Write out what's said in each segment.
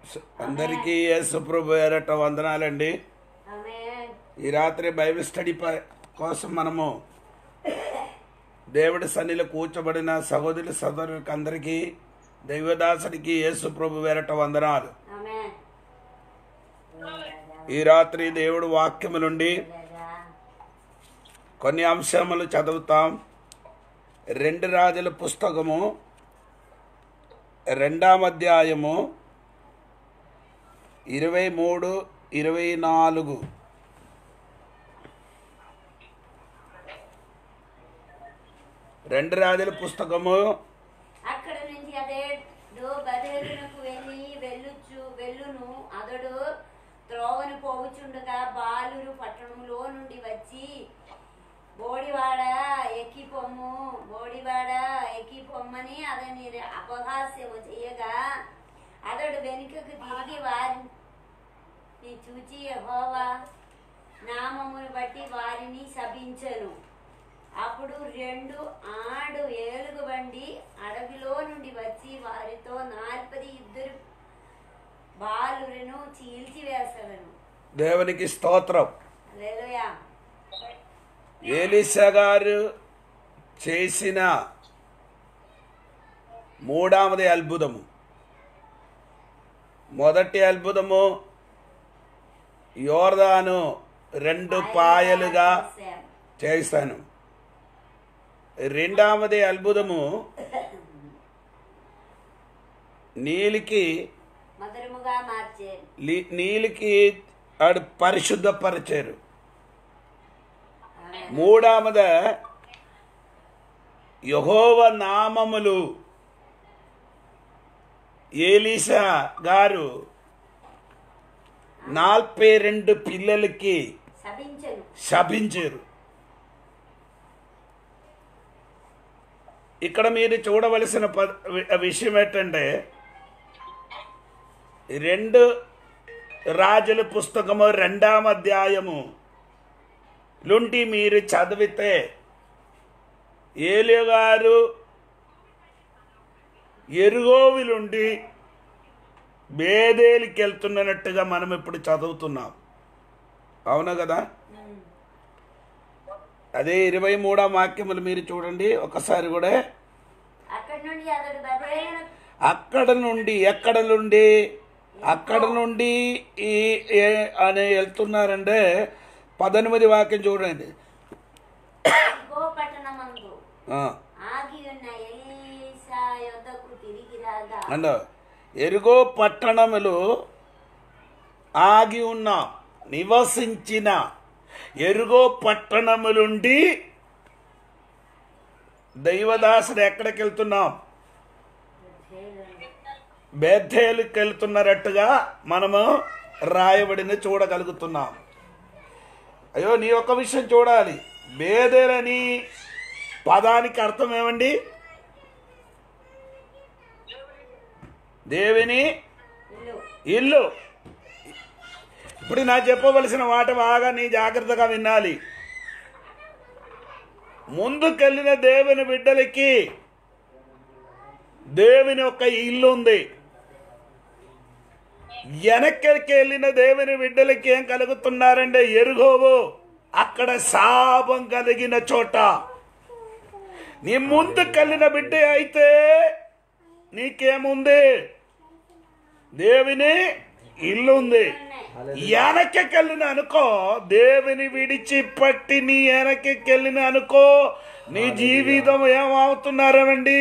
అందరికీ యేసు ప్రభు పేరట వందనాలండి ఆమేన్ ఈ రాత్రి బైబిల్ స్టడీ ప- కోసం మనము దేవుడి సన్నిలో కూర్చోబడిన సహోదరుల సహోదరులకు అందరికీ దైవదాసుడికి యేసు ప్రభు పేరట వందనాలు ఆమేన్ ఈ రాత్రి దేవుడు వాక్యము నుండి కొన్ని అంశములు చదువుతాం రెండు రాజుల పుస్తకము రెండాం అధ్యాయము ఇరవై మూడు ఇరవై నాలుగు రెండు రాజుల పుస్తకము అక్కడ నుంచి అదేడు బదేలునకు వెళ్ళి వెళ్ళుచు వెళ్ళును అతడు త్రోవను పోవుచుండగా బాలురు పట్టణంలో నుండి వచ్చి బోడివాడ ఎక్కిపొమ్ము బోడివాడ ఎక్కిపొమ్మని అతని అపహాస్యము చేయగా అతడు వెనుకకు తిరిగి వారిని చూచి యెహోవా నామమును బట్టి వారిని శపించను అప్పుడు రెండు ఆడు ఏలుగుబండి అడవిలో నుండి వచ్చి వారితో నాల్పది ఇద్దరు బాలులను చీల్చివేసలను దేవునికి స్తోత్రం హల్లెలూయా ఏలిసా గారు చేసిన మూడవది అద్భుతము మొదటి అద్భుతము యోర్దాను రెండు పాయలుగా చేశాను రెండవది అద్భుతము నీలికి మధురముగా మార్చారు లి- నీలికి ఆడు పరిశుద్ధపరిచారు మూడవద యహోవ నామములు ఏలీసా గారు నలభై రెండు పిల్లలకి శపించను శపించారు ఇక్కడ మీరు చూడవలసిన ప- వి- విషయం ఏంటంటే రెండు రాజుల పుస్తకము రెండాం అధ్యాయము నుండి మీరు చదివితే ఏలియ గారు ఎరుగోవిలుండి బేదేలికి వెళ్తున్నట్టుగా మనం ఇప్పుడు చదువుతున్నాం అవునా కదా అదే ఇరవై మూడో వాక్యములు మీరు చూడండి ఒకసారి కూడా అక్కడి నుండి అతడు బదేలు అక్కడ నుండి ఎక్కడ నుండి అక్కడ నుండి ఈ ఏ- అని వెళ్తున్నారంటే పద్దెనిమిది వాక్యం చూడండి గో పట్టణమందు ఆ, ఆగి ఉన్న ఎలీసా యొద్దకు తిరిగి రాగా అండ్ ఎరుగో పట్టణములు ఆగి ఉన్న నివసించిన ఎరుగో పట్టణములుండి దైవదాసుడు ఎక్కడికి వెళ్తున్నాం బేద్ధేలుకి వెళ్తున్నట్టుగా మనము రాయబడిన చూడగలుగుతున్నాం అయ్యో నీ ఒక్క విషయం చూడాలి బేదేలని పదానికి అర్థం ఏమండి దేవిని ఇల్లు ఇల్లు ఇప్పుడు నా చెప్పవలసిన మాట బాగా నీ జాగ్రత్తగా వినాలి ముందుకెళ్ళిన దేవుని బిడ్డలకి దేవుని ఒక ఇల్లు ఉంది వెనక్కి వెళ్ళిన దేవుని బిడ్డలకి ఏం కలుగుతున్నారంటే ఎరుగోవు అక్కడ శాపం కలిగిన చోట నీ ముందుకెళ్ళిన బిడ్డ అయితే నీకేముంది దేవుని ఇల్లు ఉంది వెనక్కెళ్ళిన అనుకో దేవుని విడిచి పట్టి నీ వెనక్కెళ్ళిన అనుకో నీ జీవితం ఏమవుతున్నారనండి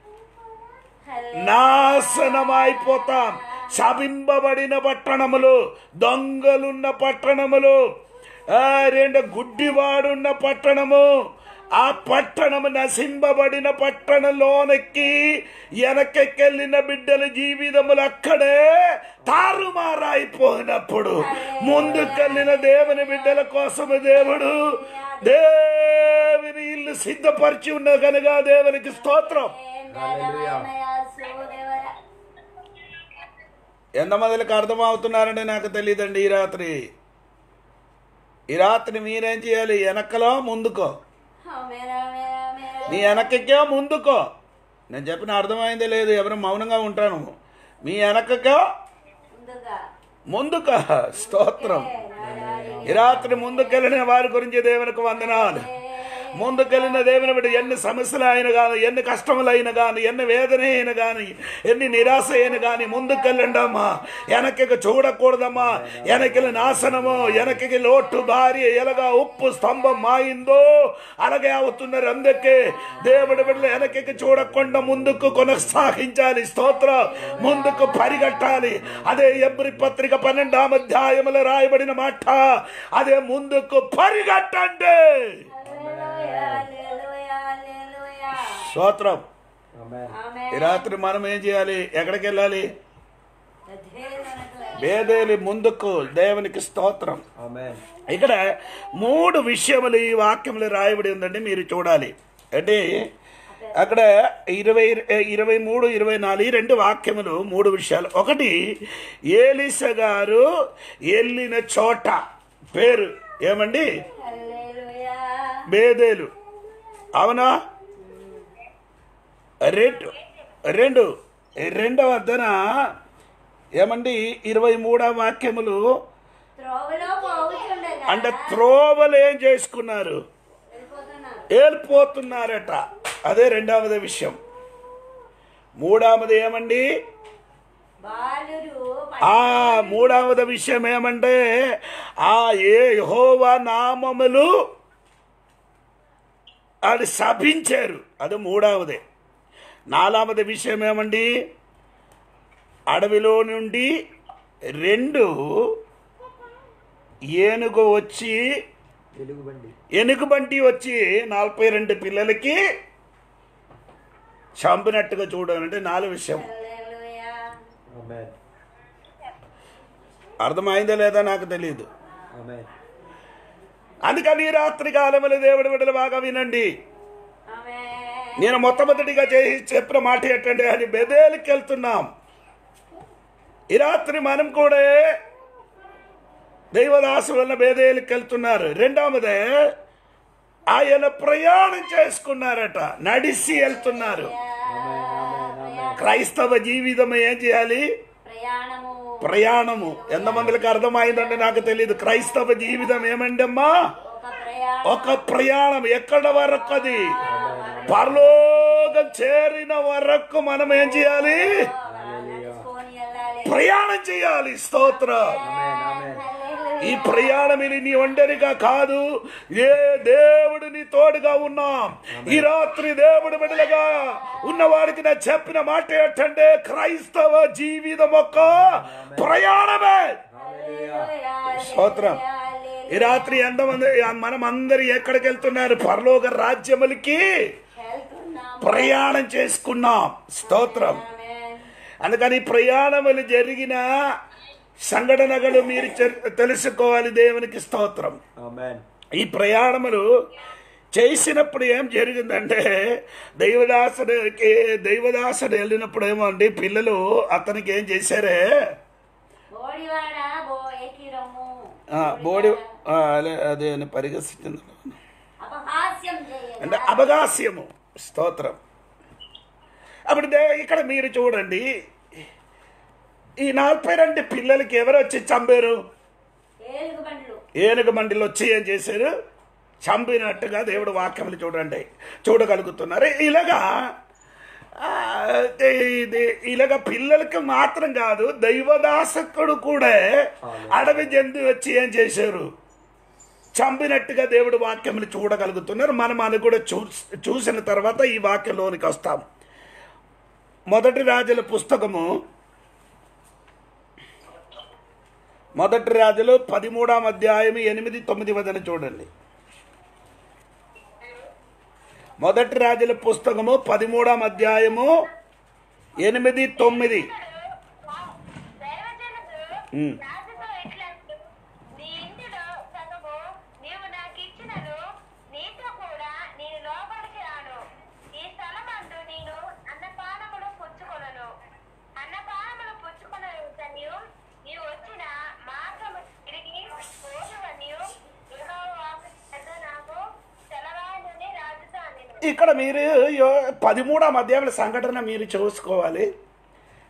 నాశనమైపోతాం శపింపబడిన పట్టణములు దొంగలున్న పట్టణములు ఆ, రెండు గుడ్డివాడున్న పట్టణము ఆ పట్టణము నశింపబడిన పట్టణంలోనెక్కి వెనకెళ్ళిన బిడ్డల జీవితములు అక్కడే తారుమారైపోయినప్పుడు ముందుకెళ్ళిన దేవుని బిడ్డల కోసము దేవుడు దేవుని ఇల్లు సిద్ధపరిచి ఉన్న కనుక దేవునికి స్తోత్రం ఎంతమందికి అర్థమవుతున్నారంటే నాకు తెలియదండి ఈ రాత్రి ఈ రాత్రి మీరేం చేయాలి వెనకలో ముందుకో నీ వెనకకే ముందుకో నేను చెప్పిన అర్థమైందే లేదు ఎవరు మౌనంగా ఉంటాను మీ వెనకకో ముందుగా ముందుగా స్తోత్రం ఈ రాత్రి ముందుకెళ్ళిన వారి గురించి దేవునికి వందనాలు ముందుకెళ్ళిన దేవుని బిడ్డ ఎన్ని సమస్యలు అయినా కానీ ఎన్ని కష్టములు అయినా కానీ ఎన్ని వేదన అయినా కానీ ఎన్ని నిరాశ అయినా కానీ ముందుకెళ్ళండి అమ్మా వెనక్కి చూడకూడదమ్మా వెనక్కి నాశనము వెనక్కి లోటు భారీ ఎలాగా ఉప్పు స్తంభం మాయిందో అలాగే అవుతున్నారు అందుకే దేవుడి బిడ్డలు వెనక్కి చూడకుండా ముందుకు కొనసాగించాలి స్తోత్రం ముందుకు పరిగెట్టాలి అదే ఎబ్రి పత్రిక పన్నెండాం అధ్యాయములో రాయబడిన మాట అదే ముందుకు పరిగెట్టండి హల్లెలూయా, హల్లెలూయా, హల్లెలూయా. స్తోత్రం Amen. ఆమేన్. ఈ రాత్రి మనం ఏం చేయాలి ఎక్కడికి వెళ్ళాలి దేవునికి వేదేలి ముందుకు దేవునికి స్తోత్రం Amen. ఇక్కడ మూడు విషయములు ఈ వాక్యములు రాయబడి ఉందండి మీరు చూడాలి అంటే అక్కడ ఇరవై ఇరవై మూడు ఇరవై నాలుగు ఈ రెండు వాక్యములు మూడు విషయాలు ఒకటి ఏలిస గారు వెళ్ళిన చోట పేరు ఏమండి హల్లెలూయా. బేదేలు అవునా రెండు రెండు రెండవ అద్దన ఏమండి ఇరవై మూడవ వాక్యములు త్రోవలో పోవుచుండగా అంటే త్రోవలు ఏం చేసుకున్నారు వెళ్ళిపోతున్నారు. ఏలిపోతున్నారట అదే రెండవది విషయం మూడవది ఏమండి బాలురు ఆ మూడవది విషయం ఏమంటే ఆ ఏ యెహోవా నామములు అది శపించారు అది మూడవది నాలావది విషయం ఏమండి అడవిలో నుండి రెండు ఏనుగు వచ్చి వెలుగుబండి ఎనుగుబంటి వచ్చి నలభై రెండు పిల్లలకి చంపినట్టుగా చూడాలంటే నాలుగు విషయం హల్లెలూయా. Amen. అర్థమైందా లేదా నాకు తెలియదు Amen. అందుకని ఈ రాత్రి కాలములు దేవుడి బిడ్డలు బాగా వినండి ఆమేన్. నేను మొట్టమొదటిగా చేసి చెప్పిన మాట ఏంటంటే అది బెదేలికి వెళ్తున్నాం ఈ రాత్రి మనం కూడా దైవదాసులు వల్ల బేదేలికి వెళ్తున్నారు రెండవదే ఆయన ప్రయాణం చేసుకున్నారట నడిసి వెళ్తున్నారు Amen. Amen. Amen. క్రైస్తవ జీవితం ఏం చేయాలి ప్రయాణము ప్రయాణము ఎంతమందికి అర్థమైందంటే నాకు తెలియదు క్రైస్తవ జీవితం ఏమండి అమ్మా ఒక ప్రయాణం ఒక ప్రయాణం ఎక్కడ వరకు అది పరలోకం చేరిన వరకు మనం ఏం చేయాలి నడుచుకొని వెళ్ళాలి ప్రయాణం చేయాలి స్తోత్రం Amen. Amen. హల్లెలూయా. ఈ ప్రయాణం ఇది నీ ఒంటరిగా కాదు ఏ దేవుడు నీ తోడుగా ఉన్నాం ఈ రాత్రి దేవుడు బిడ్డలుగా ఉన్నవాడికి నా చెప్పిన మాట ఏంటంటే క్రైస్తవ జీవితం ఒక ప్రయాణమే హల్లెలూయా. స్తోత్రం. హల్లెలూయా. ఈ రాత్రి ఎంతమంది మనం అందరు ఎక్కడికి వెళ్తున్నారు పరలోక రాజ్యములకి వెళ్తున్నాం ప్రయాణం చేసుకున్నాం స్తోత్రం ఆమేన్. అందుకని ప్రయాణములు జరిగిన సంఘటనలు మీరు చె- తెలుసుకోవాలి దేవునికి స్తోత్రం Amen. ఈ ప్రయాణములు చేసినప్పుడు ఏం జరిగిందంటే దైవదాసుడికి దైవదాసుడు వెళ్ళినప్పుడు ఏమో అండి పిల్లలు అతనికి ఏం చేశారే బోడివాడ బో ఎకిరము ఆ, బోడి ఆ, అదే- అదే అని పరిగణించింది అపహాస్యం అంటే చేయగా అవగాస్యము స్తోత్రం అప్పుడు దే- ఇక్కడ మీరు చూడండి ఈ నలభై రెండు పిల్లలకి ఎవరు వచ్చి చంపారు ఏలుగు బండ్లు ఏనుగు మండిలో వచ్చి ఏం చేశారు చంపినట్టుగా దేవుడు వాక్యములు చూడండి చూడగలుగుతున్నారు ఇలాగా ఆ, ఇది ఇలాగ పిల్లలకి మాత్రం కాదు దైవదాసకుడు కూడా అడవి జంతు వచ్చి ఏం చేశారు చంపినట్టుగా దేవుడు వాక్యములు చూడగలుగుతున్నారు మనం అది కూడా చూ చూసిన తర్వాత ఈ వాక్యంలోనికి వస్తాం మొదటి రాజుల పుస్తకము మొదటి రాజులు పదిమూడాం అధ్యాయం ఎనిమిది తొమ్మిది వదన చూడండి మొదటి రాజుల పుస్తకము పదిమూడాం అధ్యాయము ఎనిమిది తొమ్మిది దైవజనుడు ఉమ్. రాజుతో ఇట్లండు, నీ ఇంటిలో సగము నీవు నాకిచ్చినను, నీతో కూడా నేను లోపలికి రాను. ఈ స్థలమందు నేను అన్నపానములు పుచ్చుకొనను. అన్నపానములు పుచ్చుకొనవచ్చనియు, నీవు వచ్చిన మార్గము తిరిగి పోదువనియు యెహోవా పెద్ద నాకు సెలవాయనని రాజుతో అనెను. ఇక్కడ మీరు యో- పదిమూడాం అధ్యాయుల సంఘటన మీరు చూసుకోవాలి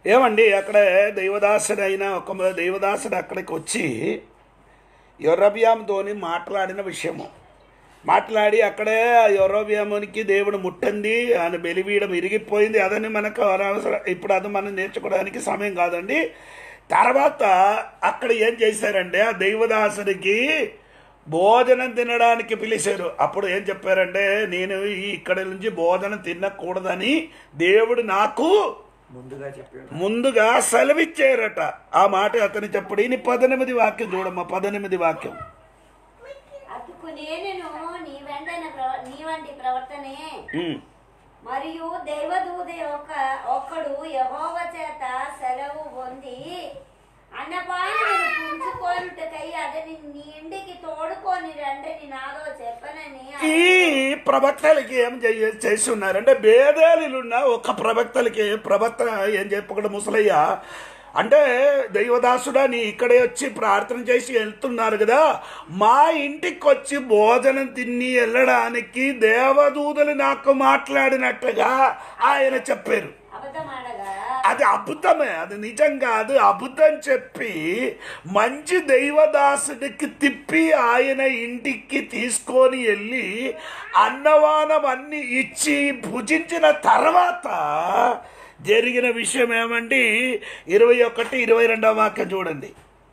ఏమండి అక్కడ దైవదాసుడు అయిన ఒక దైవదాసుడు అక్కడికి వచ్చి యొరబియాంతోని మాట్లాడిన విషయము మాట్లాడి అక్కడే యొరోబియామునికి దేవుడు ముట్టంది ఆయన బెలివీయడం ఇరిగిపోయింది అదని మనకు అనవసరం ఇప్పుడు అది మనం నేర్చుకోవడానికి సమయం కాదండి తర్వాత అక్కడ ఏం చేశారంటే ఆ దైవదాసుడికి భోజనం తినడానికి పిలిచారు అప్పుడు ఏం చెప్పారంటే నేను ఈ ఇక్కడ నుంచి భోజనం తినకూడదని దేవుడు నాకు ముందుగా చెప్పాడు ముందుగా సెలవిచ్చారట ఆ మాట అతను చెప్పడు ఇని పద్దెనిమిది వాక్యం చూడమ్మా పద్దెనిమిది వాక్యం అందుకు నేను నీ వెంటనే ప్రవ- నీ వంటి ప్రవర్తనే ఉమ్. మరియు దైవదూత యొక్క ఒక్కడు యహోవ చేత సెలవు పొంది అన్నపానమును పుంజుకోనుటకై అతని నీ ఇంటికి తోడుకొని రండని నాలో చెప్పనని ఈ ప్రవక్తలకి ఏం చేయ చేసి ఉన్నారంటే భేదాలున్న ఒక ప్రవక్తలకి ప్రవక్త ఏం చెప్పకుండా ముసలయ్య అంటే దైవదాసుడా నీ ఇక్కడే వచ్చి ప్రార్థన చేసి వెళ్తున్నారు కదా మా ఇంటికి వచ్చి భోజనం తిని వెళ్ళడానికి దేవదూతలు నాకు మాట్లాడినట్టుగా ఆయన చెప్పారు అబద్ధమాడగా అది అబద్ధమే అది నిజం కాదు అబద్ధం చెప్పి మంచి దైవదాసుడికి తిప్పి ఆయన ఇంటికి తీసుకొని వెళ్ళి అన్నవానం అన్ని ఇచ్చి భుజించిన తర్వాత జరిగిన విషయం ఏమండి ఇరవై ఒకటి ఇరవై రెండవ వాక్యం చూడండి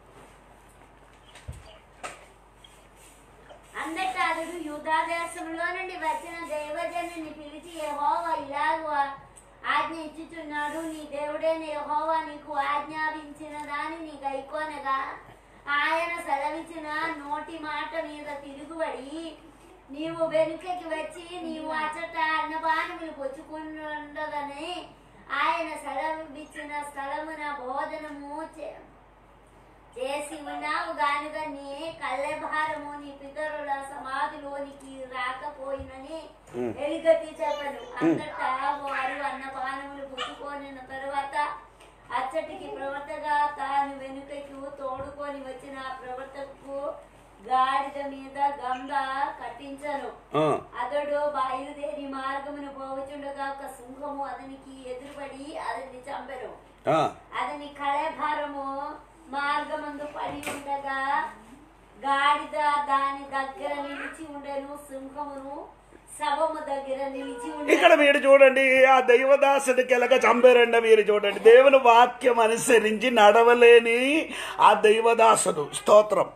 అందట అతడు యూదా దేశంలో నుండి వచ్చిన దైవజనుని పిలిచి యెహోవా ఇలాగ ఆజ్ఞ ఇచ్చుచున్నాడు నీ దేవుడైన యెహోవా నీకు ఆజ్ఞాపించిన దానిని గైకోనగా ఆయన సెలవిచ్చిన నోటి మాట మీద తిరుగుబడి నీవు వెనుకకి వచ్చి నీవు అచట అన్నపానములు పుచ్చుకుండదని ఆయన సెలవిచ్చిన స్థలమున భోజనము చే- చేసి ఉన్నావు గానుగా నీ కళ్ళెభారము నీ పితరుల సమాధిలోనికి రాకపోయినని ఎలుగెత్తి చెప్పను అంతటా వారు అన్నపానములు పుచ్చుకొనిన తరువాత అచ్చటికి ప్రవర్తగా తాను వెనుకకు తోడుకొని వచ్చిన ఆ ప్రవర్తకు గాడిద మీద గంగ కట్టించను ఆ, అతడు బయలుదేరి మార్గమును పోవచుండగా ఒక సింహము అతనికి ఎదురుపడి అతన్ని చంపెను ఆ. అతని కళభారము మార్గమందు పడి ఉండగా గాడిద దాని దగ్గర నిలిచి ఉండెను సింహమును శవము దగ్గర నిలిచి ఇక్కడ ఉండెను మీరు చూడండి ఆ దైవదాసుడికి ఎలాగ చంపారండి మీరు చూడండి దేవుని వాక్యం అనుసరించి నడవలేని ఆ దైవదాసుడు స్తోత్రం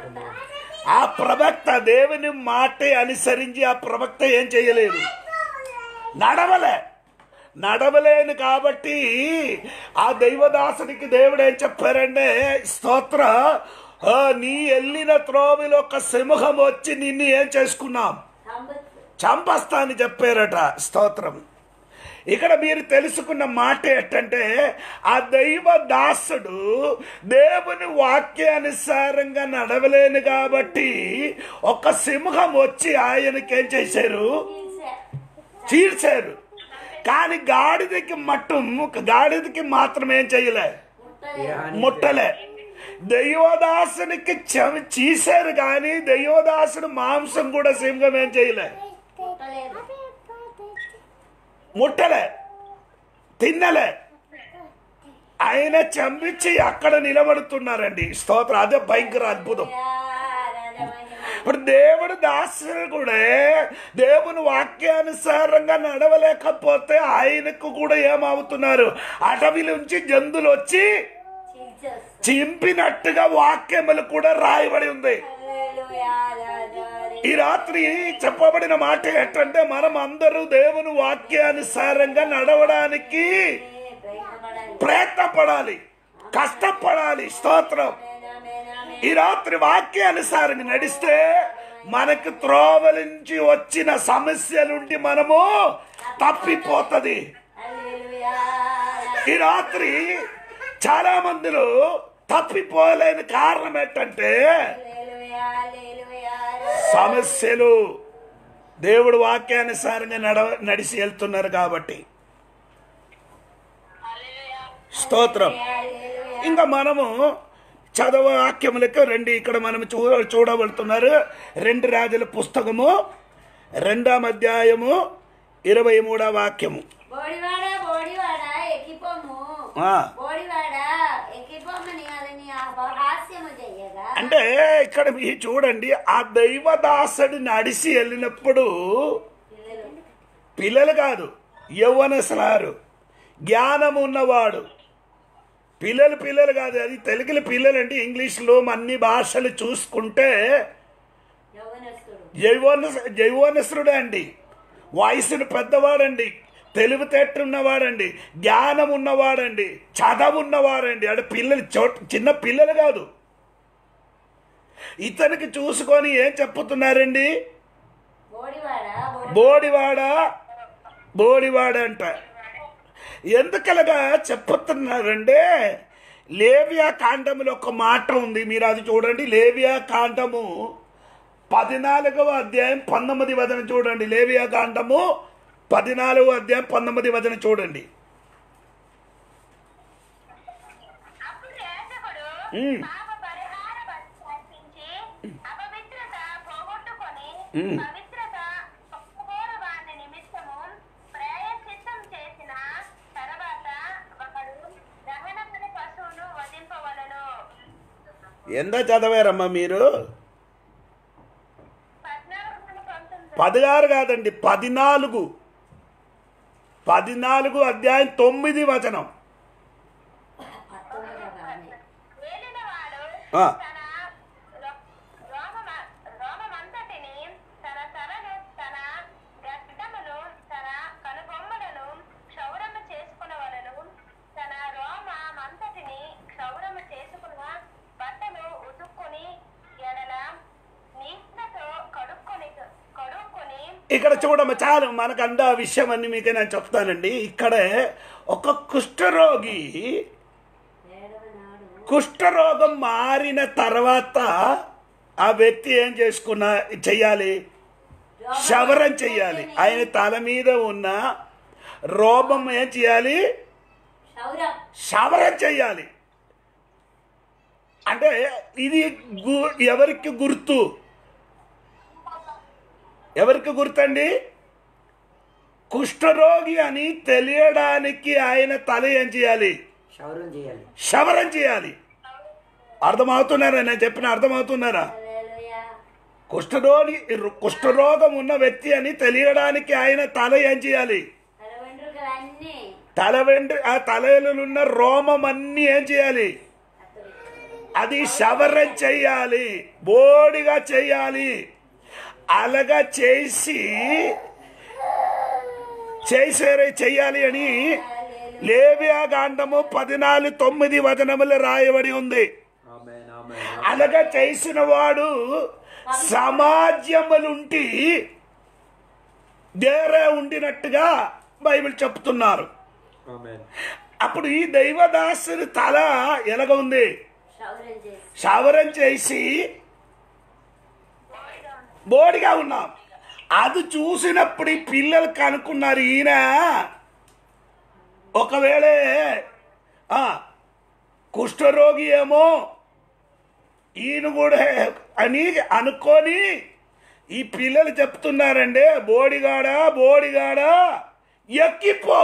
ఆ ప్రవక్త దేవుని మాటే అనుసరించి ఆ ప్రవక్త ఏం చేయలేదు నడవలే నడవలేను కాబట్టి ఆ దైవదాసునికి దేవుడు ఏం చెప్పారంటే స్తోత్ర ఆ, నీ వెళ్ళిన త్రోవిలో ఒక సింహం వచ్చి నిన్ను ఏం చేసుకున్నాం చంప- చంపస్తా అని చెప్పారట స్తోత్రం ఇక్కడ మీరు తెలుసుకున్న మాట ఏంటంటే ఆ దైవ దాసుడు దేవుని వాక్యానుసారంగా నడవలేను కాబట్టి ఒక సింహం వచ్చి ఆయనకి ఏం చేశారు చీల్చే- చీల్చారు కానీ గాడిదకి మట్టం గాడిదకి మాత్రం ఏం చేయలే ముట్టలేదు. ఏ హాని ముట్టలే దైవదాసునికి చెవి చీశారు కానీ దైవదాసుడు మాంసం కూడా సింహం ఏం చేయలే ముట్టలేదు. ముట్టలే తిన్నలే ఆయన చంపించి అక్కడ నిలబడుతున్నారండి స్తోత్రం అదే భయంకర అద్భుతం యా, రాజమహిమ. ఇప్పుడు దేవుడు దాసులు కూడా దేవుని వాక్యానుసారంగా నడవలేకపోతే ఆయనకు కూడా ఏమవుతున్నారు అటవీ నుంచి జంతువులు వచ్చి చీల్చేస్తారు. చింపినట్టుగా వాక్యములు కూడా రాయబడి ఉంది హల్లెలూయా, రాజారి. ఈ రాత్రి చెప్పబడిన మాట ఏంటంటే మనం అందరూ దేవుని వాక్యానుసారంగా నడవడానికి ప్రయత్నపడాలి. ప్రయత్నపడాలి కష్టపడాలి స్తోత్రం ఆమేన్, ఆమేన్, ఆమేన్. ఈ రాత్రి వాక్యానుసారంగా నడిస్తే మనకు త్రోవ నుంచి వచ్చిన సమస్య నుండి మనము తప్పిపోతుంది హల్లెలూయా, ఈ రాత్రి చాలా మందిలో తప్పిపోలేని కారణం ఏంటంటే హల్లెలూయా, హల్లెలూయా, సమస్యలు దేవుడు వాక్యానుసారంగా నడవ నడిచి వెళ్తున్నారు కాబట్టి స్తోత్రం హల్లెలూయా. ఇంకా మనము చదవ వాక్యములకు రెండు ఇక్కడ మనం చూ చూడబడుతున్నారు రెండు రాజుల పుస్తకము రెండవ అధ్యాయము ఇరవై మూడవ వాక్యము బోడివాడ బోడివాడ ఎక్కిపోము ఆ. బోడివాడ ఎక్కిపోమని అదని అపహాస్యము చెయ్యగా అంటే ఇక్కడ మీరు చూడండి ఆ దైవదాసుడు నడిసి వెళ్ళినప్పుడు పిల్లలు పిల్లలు కాదు యవ్వనసలారు జ్ఞానం ఉన్నవాడు పిల్లలు పిల్లలు కాదు అది తెలుగులో పిల్లలు అంటే ఇంగ్లీష్లో అన్ని భాషలు చూసుకుంటే యవ్వనస్తుడు యౌవన యౌవనసుడే అండి వయసును పెద్దవాడండి తెలివితేటలు ఉన్నవాడండి జ్ఞానం ఉన్నవాడండి చదవు ఉన్నవాడండి అంటే పిల్లలు చోట చిన్న పిల్లలు కాదు ఇతనికి చూసుకొని ఏం చెప్పుతున్నారండి బోడివాడ బోడి బోడివాడ బోడివాడ అంట ఎందుకలగా చెప్పుతున్నారంటే లేవియా కాండములో ఒక మాట ఉంది మీరు అది చూడండి లేవియా కాండము పద్నాలుగవ అధ్యాయం పంతొమ్మిది వదన చూడండి లేవియా కాండము పద్నాలుగవ అధ్యాయం పంతొమ్మిది వదన చూడండి అప్పుడు యాజకుడు ఉమ్. పాప పరిహార బలి అర్పించి అపవిత్రత పోగొట్టుకొని ఉమ్. పవిత్రత ఒప్పుకోరు వాని నిమిత్తము ప్రాయశ్చిత్తం చేసిన తర్వాత ఒకడు దహన బలి పశువును వధింపవలను ఎంత చదివారమ్మా మీరు పద్నాలుగు నుండి పంతొమ్మిది పదహారు కాదండి పద్నాలుగు పద్నాలుగు అధ్యాయం తొమ్మిది వచనం పంతొమ్మిదవ ఆమె. ఏలినవాడు ఆ. తన రో- రోమమ- రోమమంతటిని తన తలను తన గడ్డమును తన కనుబొమ్మలను క్షౌరము చేసుకునవలను తన రోమమంతటిని క్షౌరము చేసుకున్న బట్టలు ఉతుక్కుని ఎడల నీటితో కడుక్కొని కడుక్కొని ఇక్కడ చూడమ్మ చాలు మనకు అంద విషయం అన్ని మీకు నేను చెప్తానండి ఇక్కడే ఒక కుష్ఠరోగి ఏడవ నాడు కుష్ఠరోగం మారిన తర్వాత ఆ వ్యక్తి ఏం చేసుకున్నా చెయ్యాలి శవరం చెయ్యాలి ఆయన తల మీద ఉన్న రోగం ఏం చేయాలి క్షౌరం శవరం చెయ్యాలి అంటే ఇది గు- ఎవరికి గుర్తు ఎవరికి గుర్తండి కుష్ఠరోగి అని తెలియడానికి ఆయన తల ఏం చేయాలి క్షౌరం చేయాలి శవరం చేయాలి అర్థమవుతున్నారా నేను చెప్పిన అర్థమవుతున్నారా హల్లెలూయా. కుష్ఠరోగి కుష్ఠరోగం ఉన్న వ్యక్తి అని తెలియడానికి ఆయన తల ఏం చేయాలి తల వెంట్రుకలన్నీ తల వెంట్రు ఆ తలలున్న రోమం అన్ని ఏం చేయాలి అది శవరం చెయ్యాలి బోడిగా చెయ్యాలి అలాగా చేసి చేసేరే చెయ్యాలి అని లేవియా గాండము పదినాలుగు తొమ్మిది వచనములు రాయబడి ఉంది ఆమేన్ ఆమేన్ అలాగా చేసిన వాడు సమాజములుంటి దేరే ఉండినట్టుగా బైబిల్ చెప్తున్నారు ఆమేన్ అప్పుడు ఈ దైవదాసుని తల ఎలాగ ఉంది క్షౌరం చేసి క్షవరం చేసి బోడిగా ఉన్నాం అది చూసినప్పుడు ఈ పిల్లలు కనుక్కున్నారు ఈయన ఒకవేళ ఆ, కుష్ఠరోగి ఏమో ఈయన కూడా అని అనుకొని ఈ పిల్లలు చెప్తున్నారండి బోడిగాడా బోడిగాడా ఎక్కిపో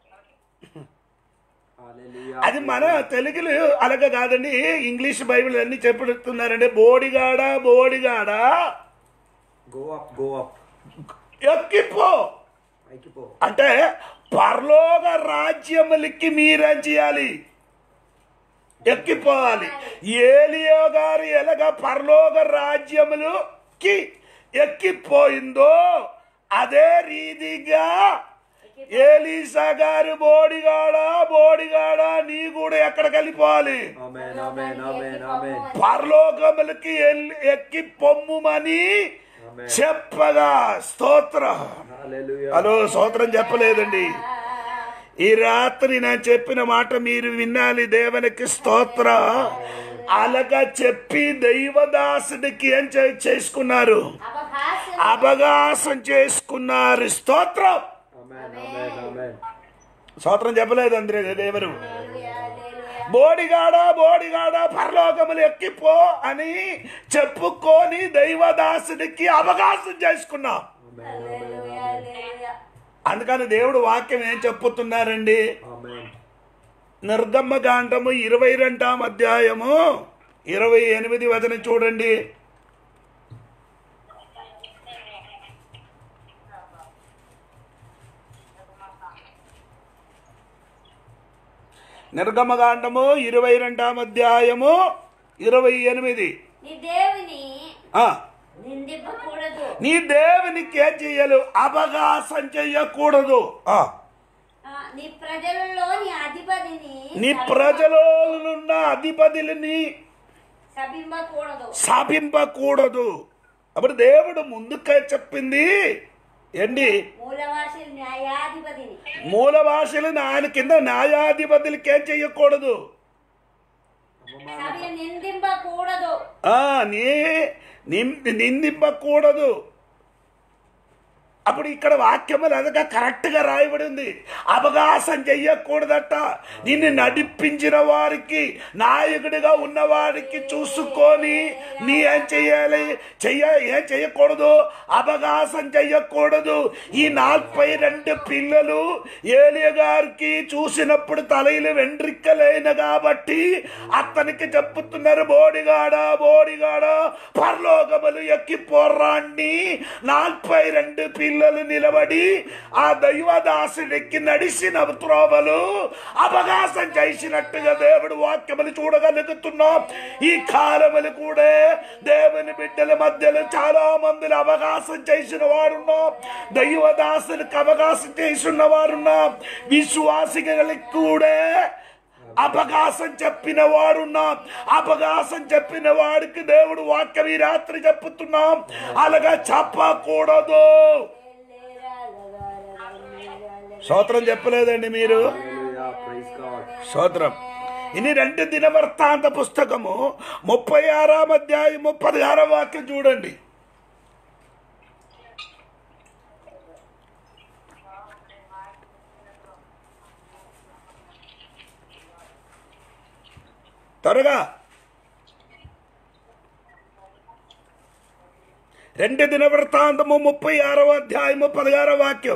హల్లెలూయా అది మన తెలుగులో అలాగ కాదండి ఇంగ్లీష్ బైబిల్ అన్ని చెప్పుతున్నారండి బోడిగాడా బోడిగాడా గో అప్ గో అప్ ఎక్కిపో పైకి పో అంటే పరలోక రాజ్యములకి మీరేం చేయాలి ఎక్కిపోవాలి ఏలియో గారు ఎలాగ పరలోక రాజ్యములకి ఎక్కిపోయిందో అదే రీతిగా ఏలీసా గారు బోడిగాడా బోడిగాడా నీ కూడా ఎక్కడికి వెళ్ళిపోవాలి ఆమేన్ ఆమేన్ ఆమేన్ ఆమేన్ పరలోకములకి ఎల్లి- ఎక్కి పొమ్ముమని ఆమేన్ చెప్పగా స్తోత్రం హల్లెలూయా హలో స్తోత్రం చెప్పలేదండి ఈ రాత్రి నేను చెప్పిన మాట మీరు వినాలి దేవునికి స్తోత్ర అలాగా చెప్పి దైవదాసుడికి ఏం చే- చేసుకున్నారు అపహాస్యం అవకాశం చేసుకున్నారు స్తోత్రం ఆమేన్ ఆమేన్ ఆమేన్ స్తోత్రం చెప్పలేదు అందరూ దేవరు హల్లెలూయా, హల్లెలూయా. బోడిగాడా బోడిగాడా పరలోకములు ఎక్కిపో అని చెప్పుకొని దైవదాసుడికి అవకాశం చేసుకున్నాం ఆమేన్ ఆమేన్ హల్లెలూయా, హల్లెలూయా. అందుకని దేవుడు వాక్యం ఏం చెప్పుతున్నారండి ఆమేన్ నిర్గమ్మకాండము ఇరవై రెండాం అధ్యాయము ఇరవై ఎనిమిది వచనం చూడండి నిర్గమకాండము ఇరవై రెండాం అధ్యాయము ఇరవై ఎనిమిది నీ దేవుని ఆ, నిందింపకూడదు నీ దేవునికి ఏం చెయ్యాలి అవకాశం చెయ్యకూడదు ఆ, ఆ, నీ ప్రజలలో నీ అధిపతిని నీ ప్రజలోనున్న అధిపతులని సభింపకూడదు శాపింపకూడదు అప్పుడు దేవుడు ముందుగా చెప్పింది ఏంటి మూలవాసి న్యాయాధిపతిని మూల భాషలను ఆయన కింద న్యాయాధిపతులకి ఏం చెయ్యకూడదు సభ నిందింపకూడదు ఆ, నీ నిం- నిందింపకూడదు అప్పుడు ఇక్కడ వాక్యములు అదగా కరెక్ట్గా రాయబడి ఉంది అవకాశం చెయ్యకూడదట నిన్ను నడిపించిన వారికి నాయకుడిగా ఉన్నవారికి చూసుకొని నీ ఏం చెయ్యాలి చెయ్య ఏం చెయ్యకూడదు అవకాశం చెయ్యకూడదు ఈ నలభై రెండు పిల్లలు ఏలియ గారికి చూసినప్పుడు తలయిలు వెంట్రిక్కలైన కాబట్టి అతనికి చెప్పుతున్నారు బోడిగాడా బోడిగాడా పరలోకములు ఎక్కి పోర్రాన్ని నలభై రెండు పిల్లలు నిలబడి ఆ దైవదాసుడికి నడిసిన త్రోవలు అవకాశం చేసినట్టుగా దేవుడు వాక్యములు చూడగలుగుతున్నాం ఈ కాలములు కూడా దేవుని బిడ్డల మధ్యలో చాలా మందిని అవకాశం చేసిన వారున్నాం దైవదాసులకు అవకాశం చేసిన వారున్నాం విశ్వాసిகளுக்கு కూడా అపకాశం చెప్పిన వాడున్నాం అపకాశం చెప్పిన వాడికి దేవుడు వాక్యం ఈ రాత్రి చెప్పుతున్నాం అలాగా చెప్పకూడదు స్తోత్రం చెప్పలేదండి మీరు Hallelujah. Praise God. స్తోత్రం ఇది రెండు దినవృత్తాంత పుస్తకము ముప్పై ఆరాం అధ్యాయము పదహారవ వాక్యం చూడండి త్వరగా రెండు దినవృత్తాంతము ముప్పై ఆరవ అధ్యాయము పదహారవ వాక్యం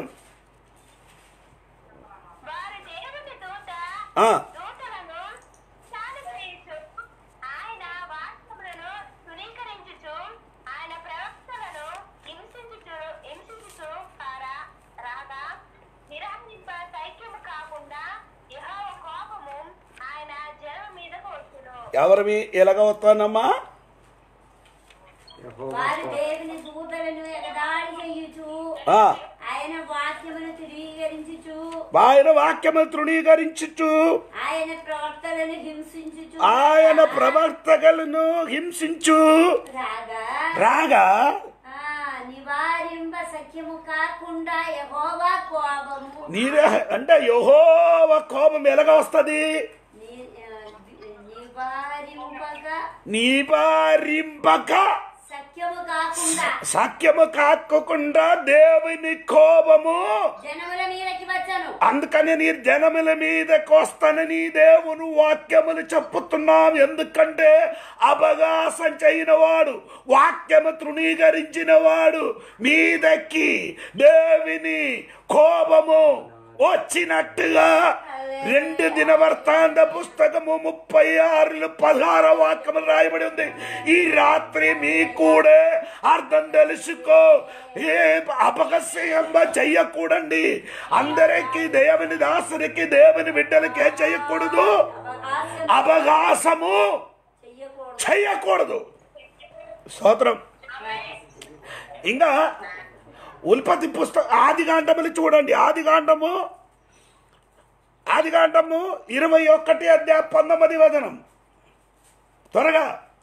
వారి దేవుని దూత ఆ. దూతలను సానుగ్రహించు ఆయన వాక్యములను తునీకరించుచు ఆయన ప్రవక్తలను హింసించుచు హింసించుచు కారా రాగా నిరాహింప సైక్యము కాకుండా యెహోవా కోపము ఆయన జనం మీదకు వచ్చును ఎవరి మీ ఎలాగ వస్తానమ్మా Jehovah's వారి God. దేవుని దూతలను ఎగదాడి చేయుచు ఆ, ఆయన వాక్యమును ధృవీకరించుచు ఆయన వాక్యము తృణీకరించుచు ఆయన ప్రవర్తలను హింసించుచు ఆయన ప్రవర్తకలను హింసించు రాగా రాగా ఆ, నివారింప సఖ్యము కాకుండా యహోవా కోపము నీరే అంటే యహోవ కోపం ఎలాగ వస్తుంది ని- ఆ, నివారింపగా నీవారింపక సఖ్యము కాకుండా సఖ్యము కాకుండా దేవుని కోపము జనముల మీదకి వచ్చను అందుకని నీ జనముల మీదకి వస్తానని దేవుని వాక్యములు చెప్పుతున్నాం ఎందుకంటే అపగాసం చేయని వాడు వాక్యము తృణీకరించిన వాడు మీదకి దేవుని కోపము వచ్చినట్టుగా రెండు దిన వర్తాంత పుస్తకము ముప్పై ఆరులు పదహార వాక్యము రాయబడి ఉంది ఈ రాత్రి మీ కూడా అర్థం తెలుసుకో ఏ అపకస్యం చెయ్యకూడండి అందరికి దేవుని దాసునికి దేవుని బిడ్డలకి ఏం చెయ్యకూడదు అవకాశం అవకాశము చెయ్యకూడదు చెయ్యకూడదు స్తోత్రం ఇంకా ఉల్పత్తి పుస్తకం ఆదికాండములు చూడండి ఆదికాండము ఆదికాండము ఇరవై ఒకటి అధ్యాయ పంతొమ్మిది వచనం త్వరగా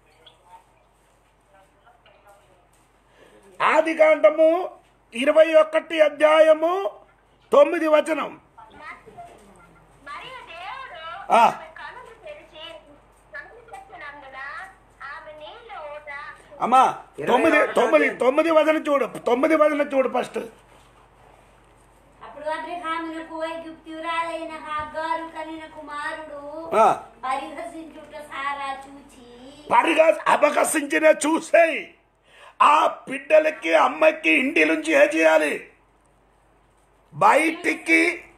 ఆదికాండము ఇరవై ఒకటి అధ్యాయము తొమ్మిది వచనం మరియు దేవుడు ఆ. ఆమె కనులు తెరిచి కనులు తెచ్చినందున ఆమె నీళ్ళ ఊట అమ్మా ఇరవై తొమ్మిది ఒకటో తొమ్మిది అధ్యాయం. తొమ్మిది వచనం చూడు తొమ్మిది వచనం చూడు ఫస్ట్ అప్పుడు అబ్రహామునకు ఐగుప్తురాలైన హాగారు కలిగిన కుమారుడు ఆ. పరిహసించుట సారా చూచి పరిగా అపకసించిన చూసేయి ఆ బిడ్డలకి అమ్మకి ఇంటి నుంచి ఏం చేయాలి బయటికి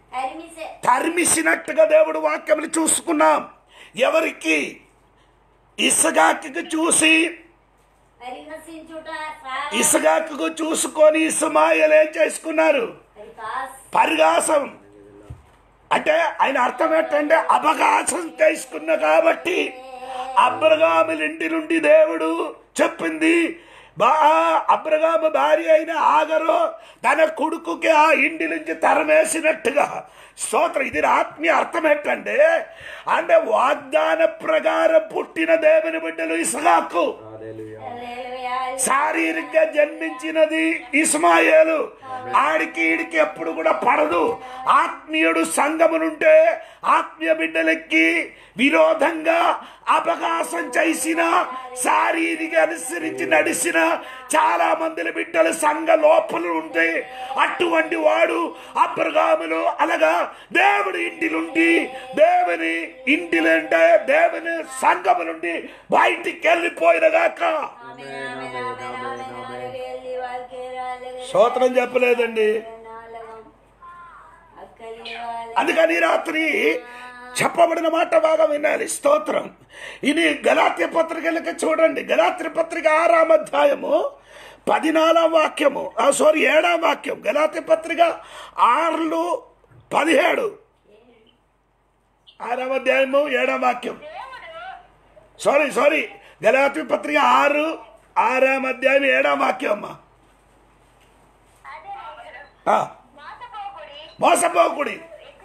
తరిమిసే తరిమిసినట్టుగా దేవుడు వాక్యములు చూసుకున్నాం ఎవరికి ఇసగాకి చూసి పరిహసించుట ఇసగాకు చూసుకొని ఇసమాయలు ఏం చేసుకున్నారు పరిహాస్ పరిగాసం అంటే ఆయన అర్థం ఏంటంటే అపగాసం చేసుకున్న కాబట్టి అబ్రగాముల ఇంటి నుండి దేవుడు చెప్పింది బా అబ్రగాము భార్య అయిన ఆగరు తన కొడుకుకి ఆ ఇంటి నుంచి తరమేసినట్టుగా స్తోత్రం ఇది ఆత్మీయ అర్థం ఏంటంటే అంటే వాగ్దాన ప్రకారం పుట్టిన దేవుని బిడ్డలు ఇసగాకు Hallelujah. హల్లెలూయా శారీరకంగా జన్మించినది ఇస్మాయేలు ఆడికి ఈడికి ఎప్పుడు కూడా పడదు ఆత్మీయుడు సంగమునుంటే ఆత్మీయ బిడ్డలకి విరోధంగా అపకాశం చేసిన శారీరక అనుసరించి నడిచిన చాలా మంది బిడ్డలు సంఘ లోపల ఉంటే అటువంటి వాడు అబ్రగాములు అనగా దేవుడి ఇంటి నుండి దేవుని ఇంటిలంటే దేవుని సంఘము నుండి బయటికి వెళ్ళిపోయినగాక ఆమేన్ ఆమేన్ ఆమేన్ ఆమేన్ ఆమేన్ వెళ్ళి వాల్కే రాలే స్తోత్రం చెప్పలేదండి నాలగం అక్కలి వాళ్ళ అందుకని ఈ రాత్రి చెప్పబడిన మాట బాగా వినాలి స్తోత్రం ఇది గలాత్య పత్రికలకి చూడండి గలాత్య పత్రిక ఆరాం అధ్యాయము పదినాలాం వాక్యము ఆ సారీ ఏడాం వాక్యం గలాత్య పత్రిక ఆరులు పదిహేడు ఆరాం అధ్యాయము ఏడాం వాక్యం సారీ సారీ గలాత్య పత్రిక ఆరు ఆరాం అధ్యాయం ఏడాం వాక్యం అమ్మా అదే ఆ, మోసపోకుడి మోసపోకుడి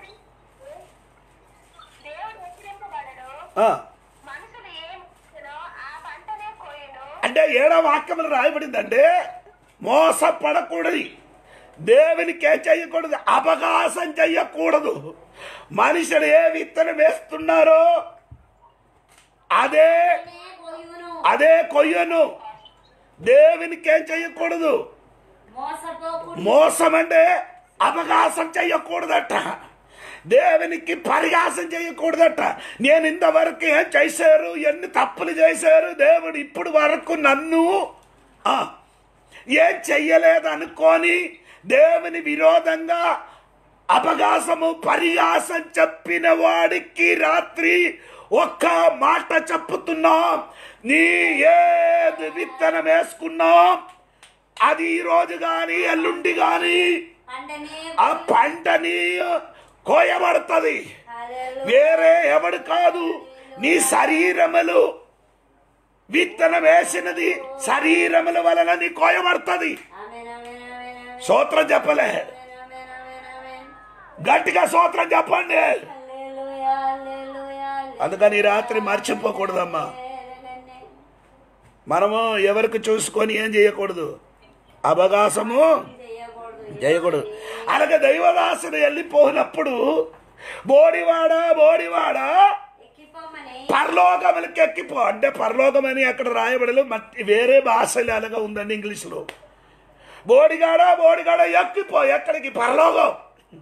దేవుడు హెచ్చరింపబడడు ఆ. మనుషులు ఏం ఇచ్చినో ఆ పంటనే కోయును అంటే ఏడో వాక్యములు రాయబడిందంటే మోసపడకూడదు దేవునికి ఏం చెయ్యకూడదు అపకాశం చెయ్యకూడదు మనుషులు ఏ విత్తనం వేస్తున్నారో అదే పోయును అదే కొయ్యను దేవునికి ఏం చెయ్యకూడదు మోసపోకుడు మోసం అంటే అపకాశం చెయ్యకూడదట దేవునికి పరిహాసం చేయకూడదట నేను ఇంతవరకు ఏం చేశారు ఎన్ని తప్పులు చేశారు దేవుడు ఇప్పుడు వరకు నన్ను ఆ, ఏం చెయ్యలేదు అనుకొని దేవుని విరోధంగా అపగాసము పరిహాసం చెప్పిన వాడికి రాత్రి ఒక్క మాట చెప్పుతున్నాం నీ ఏది విత్తనం వేసుకున్నాం అది ఈ రోజు గాని ఎల్లుండి గాని పంటనే ఆ పంటని కోయబడుతుంది హల్లెలూయా వేరే ఎవడు కాదు నీ శరీరములు విత్తనం వేసినది శరీరముల వలన నీ కోయబడుతుంది ఆమేన్ ఆమేన్ ఆమేన్ ఆమేన్ సూత్రం చెప్పలే ఆమేన్ ఆమేన్ ఆమేన్ ఆమేన్ గట్టిగా సూత్రం చెప్పండి హల్లెలూయా హల్లెలూయా అందుకని ఈ రాత్రి మర్చిపోకూడదమ్మా హల్లెలూయా మనము ఎవరికి చూసుకొని ఏం చేయకూడదు అవకాశము చేయకూడదు చేయకూడదు అలాగే దైవదాసుడు వెళ్ళిపోయినప్పుడు బోడివాడా బోడివాడా ఎక్కిపోమని పరలోకములకి ఎక్కిపో అంటే పరలోకమని అక్కడ రాయబడలు మట్టి వేరే భాషలు అలాగా ఉందండి ఇంగ్లీష్లో బోడిగాడా బోడిగాడా ఎక్కిపో ఎక్కడికి పరలోకం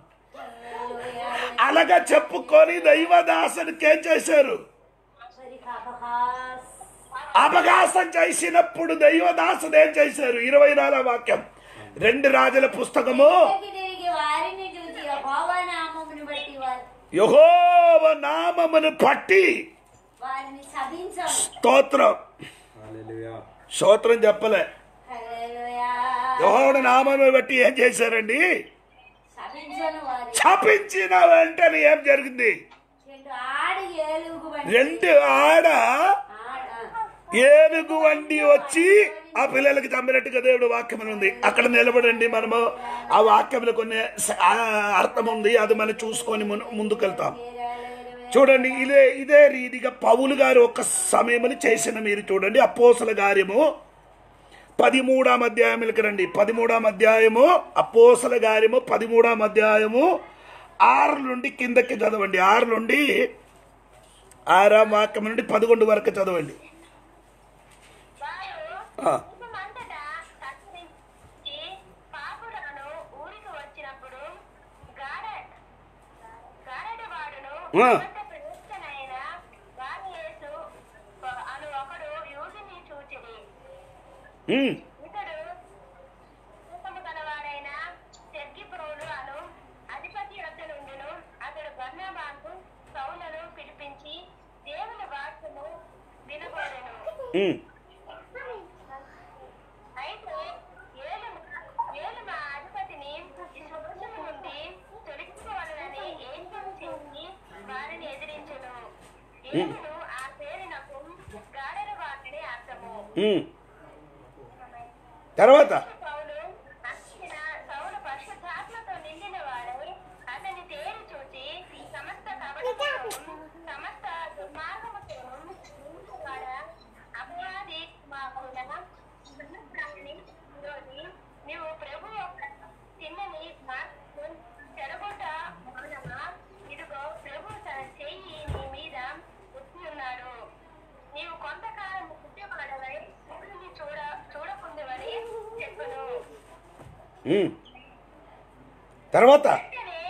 అలాగా చెప్పుకొని దైవదాసునికి ఏం చేశారు పరిహాస్ అవకాశం చేసినప్పుడు దైవదాసుడు ఏం చేశారు ఇరవై నాలుగు వాక్యం రెండు రాజుల పుస్తకము వెనక్కి తిరిగి వారిని చూసి యెహోవా నామమును బట్టి వారు యహోవ నామమును పట్టి వారిని శపించము స్తోత్రం Hallelujah. స్తోత్రం చెప్పలే హల్లెలూయా యహోవుడు నామమును బట్టి ఏం చేశారండి శపించను వారి శపించిన వెంటనే ఏం జరిగింది రెండు ఆడి ఏలుగు బండి రెండు ఆడ ఆడ ఏనుగు వండి వచ్చి ఆ పిల్లలకి చంపినట్టుగా దేవుడు వాక్యం ఉంది అక్కడ నిలబడండి మనము ఆ వాక్యంలో కొన్ని స- ఆ అర్థం ఉంది అది మనం చూసుకొని మును- ముందుకెళ్తాం చూడండి ఇదే ఇదే రీతిగా పౌలు గారు ఒక సమయములు చేసిన మీరు చూడండి అపోసల కార్యము పదిమూడాం అధ్యాయములకి రండి పదిమూడాం అధ్యాయము అపోసల కార్యము పదిమూడాం అధ్యాయము ఆరు నుండి కిందకి చదవండి ఆరు నుండి ఆరాం వాక్యం నుండి పదకొండు వరకు చదవండి వారు ఆ, కుటుంబమంతటా కత్తిరించి పాపులను ఊరికి వచ్చినప్పుడు గాడ గారడి వాడును ఆ. ప్రయుక్తనైన వారియేసు అను ఒకడు యూదుని చూచిరి ఉమ్, ఇతడు రూపము గలవాడైన సెర్గిప్రోలు అను అధిపతి యొక్క నుండి ఉమ్, అయితే ఏలుమ ఏలుమ అధిపతిని విశ్వాసము నుండి తొలగించవలనని ఏకం చేసి వారిని ఎదిరించెను ఏలును ఆ పేరునకు గాడర వాటిని అర్థము ఉమ్. తర్వాత పౌలు అచ్చిన సౌలు పరిశుద్ధాత్మతో నిండిన వాడై అతని తేరు చూచి సమస్త కవటముతోను సమస్త దుర్మార్గముతోను నిండినవాడ అపవాది మా కూడా సమస్తాన్ని విరోధి నీవు ప్రభు యొక్క తిన్నని మార్గం చెడగొట్ట మౌనమా ఇదిగో ప్రభు తన చెయ్యి నీ మీద ఎత్తి ఉన్నాడు నీవు కొంతకాలం పుట్టేవాడవై దేవుని చూడ చూడకుండవని చెప్పను ఉమ్. తర్వాత వెంటనే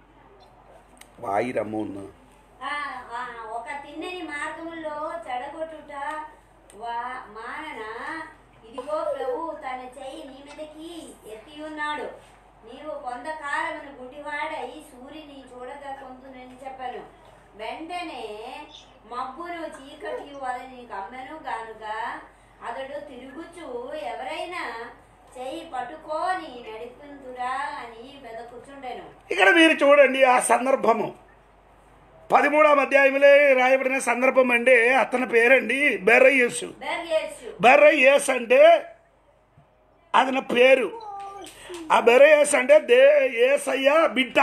వాయిరమ్ము ఆ, ఆ, ఒక తిన్నని మార్గములో చెడగొట్టుట వా మానన ఇదిగో ప్రభు తన చెయ్యి నీ మీదకి ఎత్తి ఉన్నాడు నీవు కొంతకాలమును గుడివాడై సూర్యుని చూడగా కొందునని చెప్పను వెంటనే మబ్బును చీకటి వలని కమ్మెను గానుక అతడు తిరుగుచు ఎవరైనా చెయ్యి పట్టుకొని నడిపిందురా అని వెదకుచుండెను ఇక్కడ మీరు చూడండి ఆ సందర్భము పదిమూడవ అధ్యాయంలో రాయబడిన సందర్భం అండి అతని పేరండి బెరయ్యసు బెర్యేసు బెరయ్యస్ అంటే అతని పేరు ఆ బెరయ్యస్ అంటే దే ఏసయ్య బిడ్డ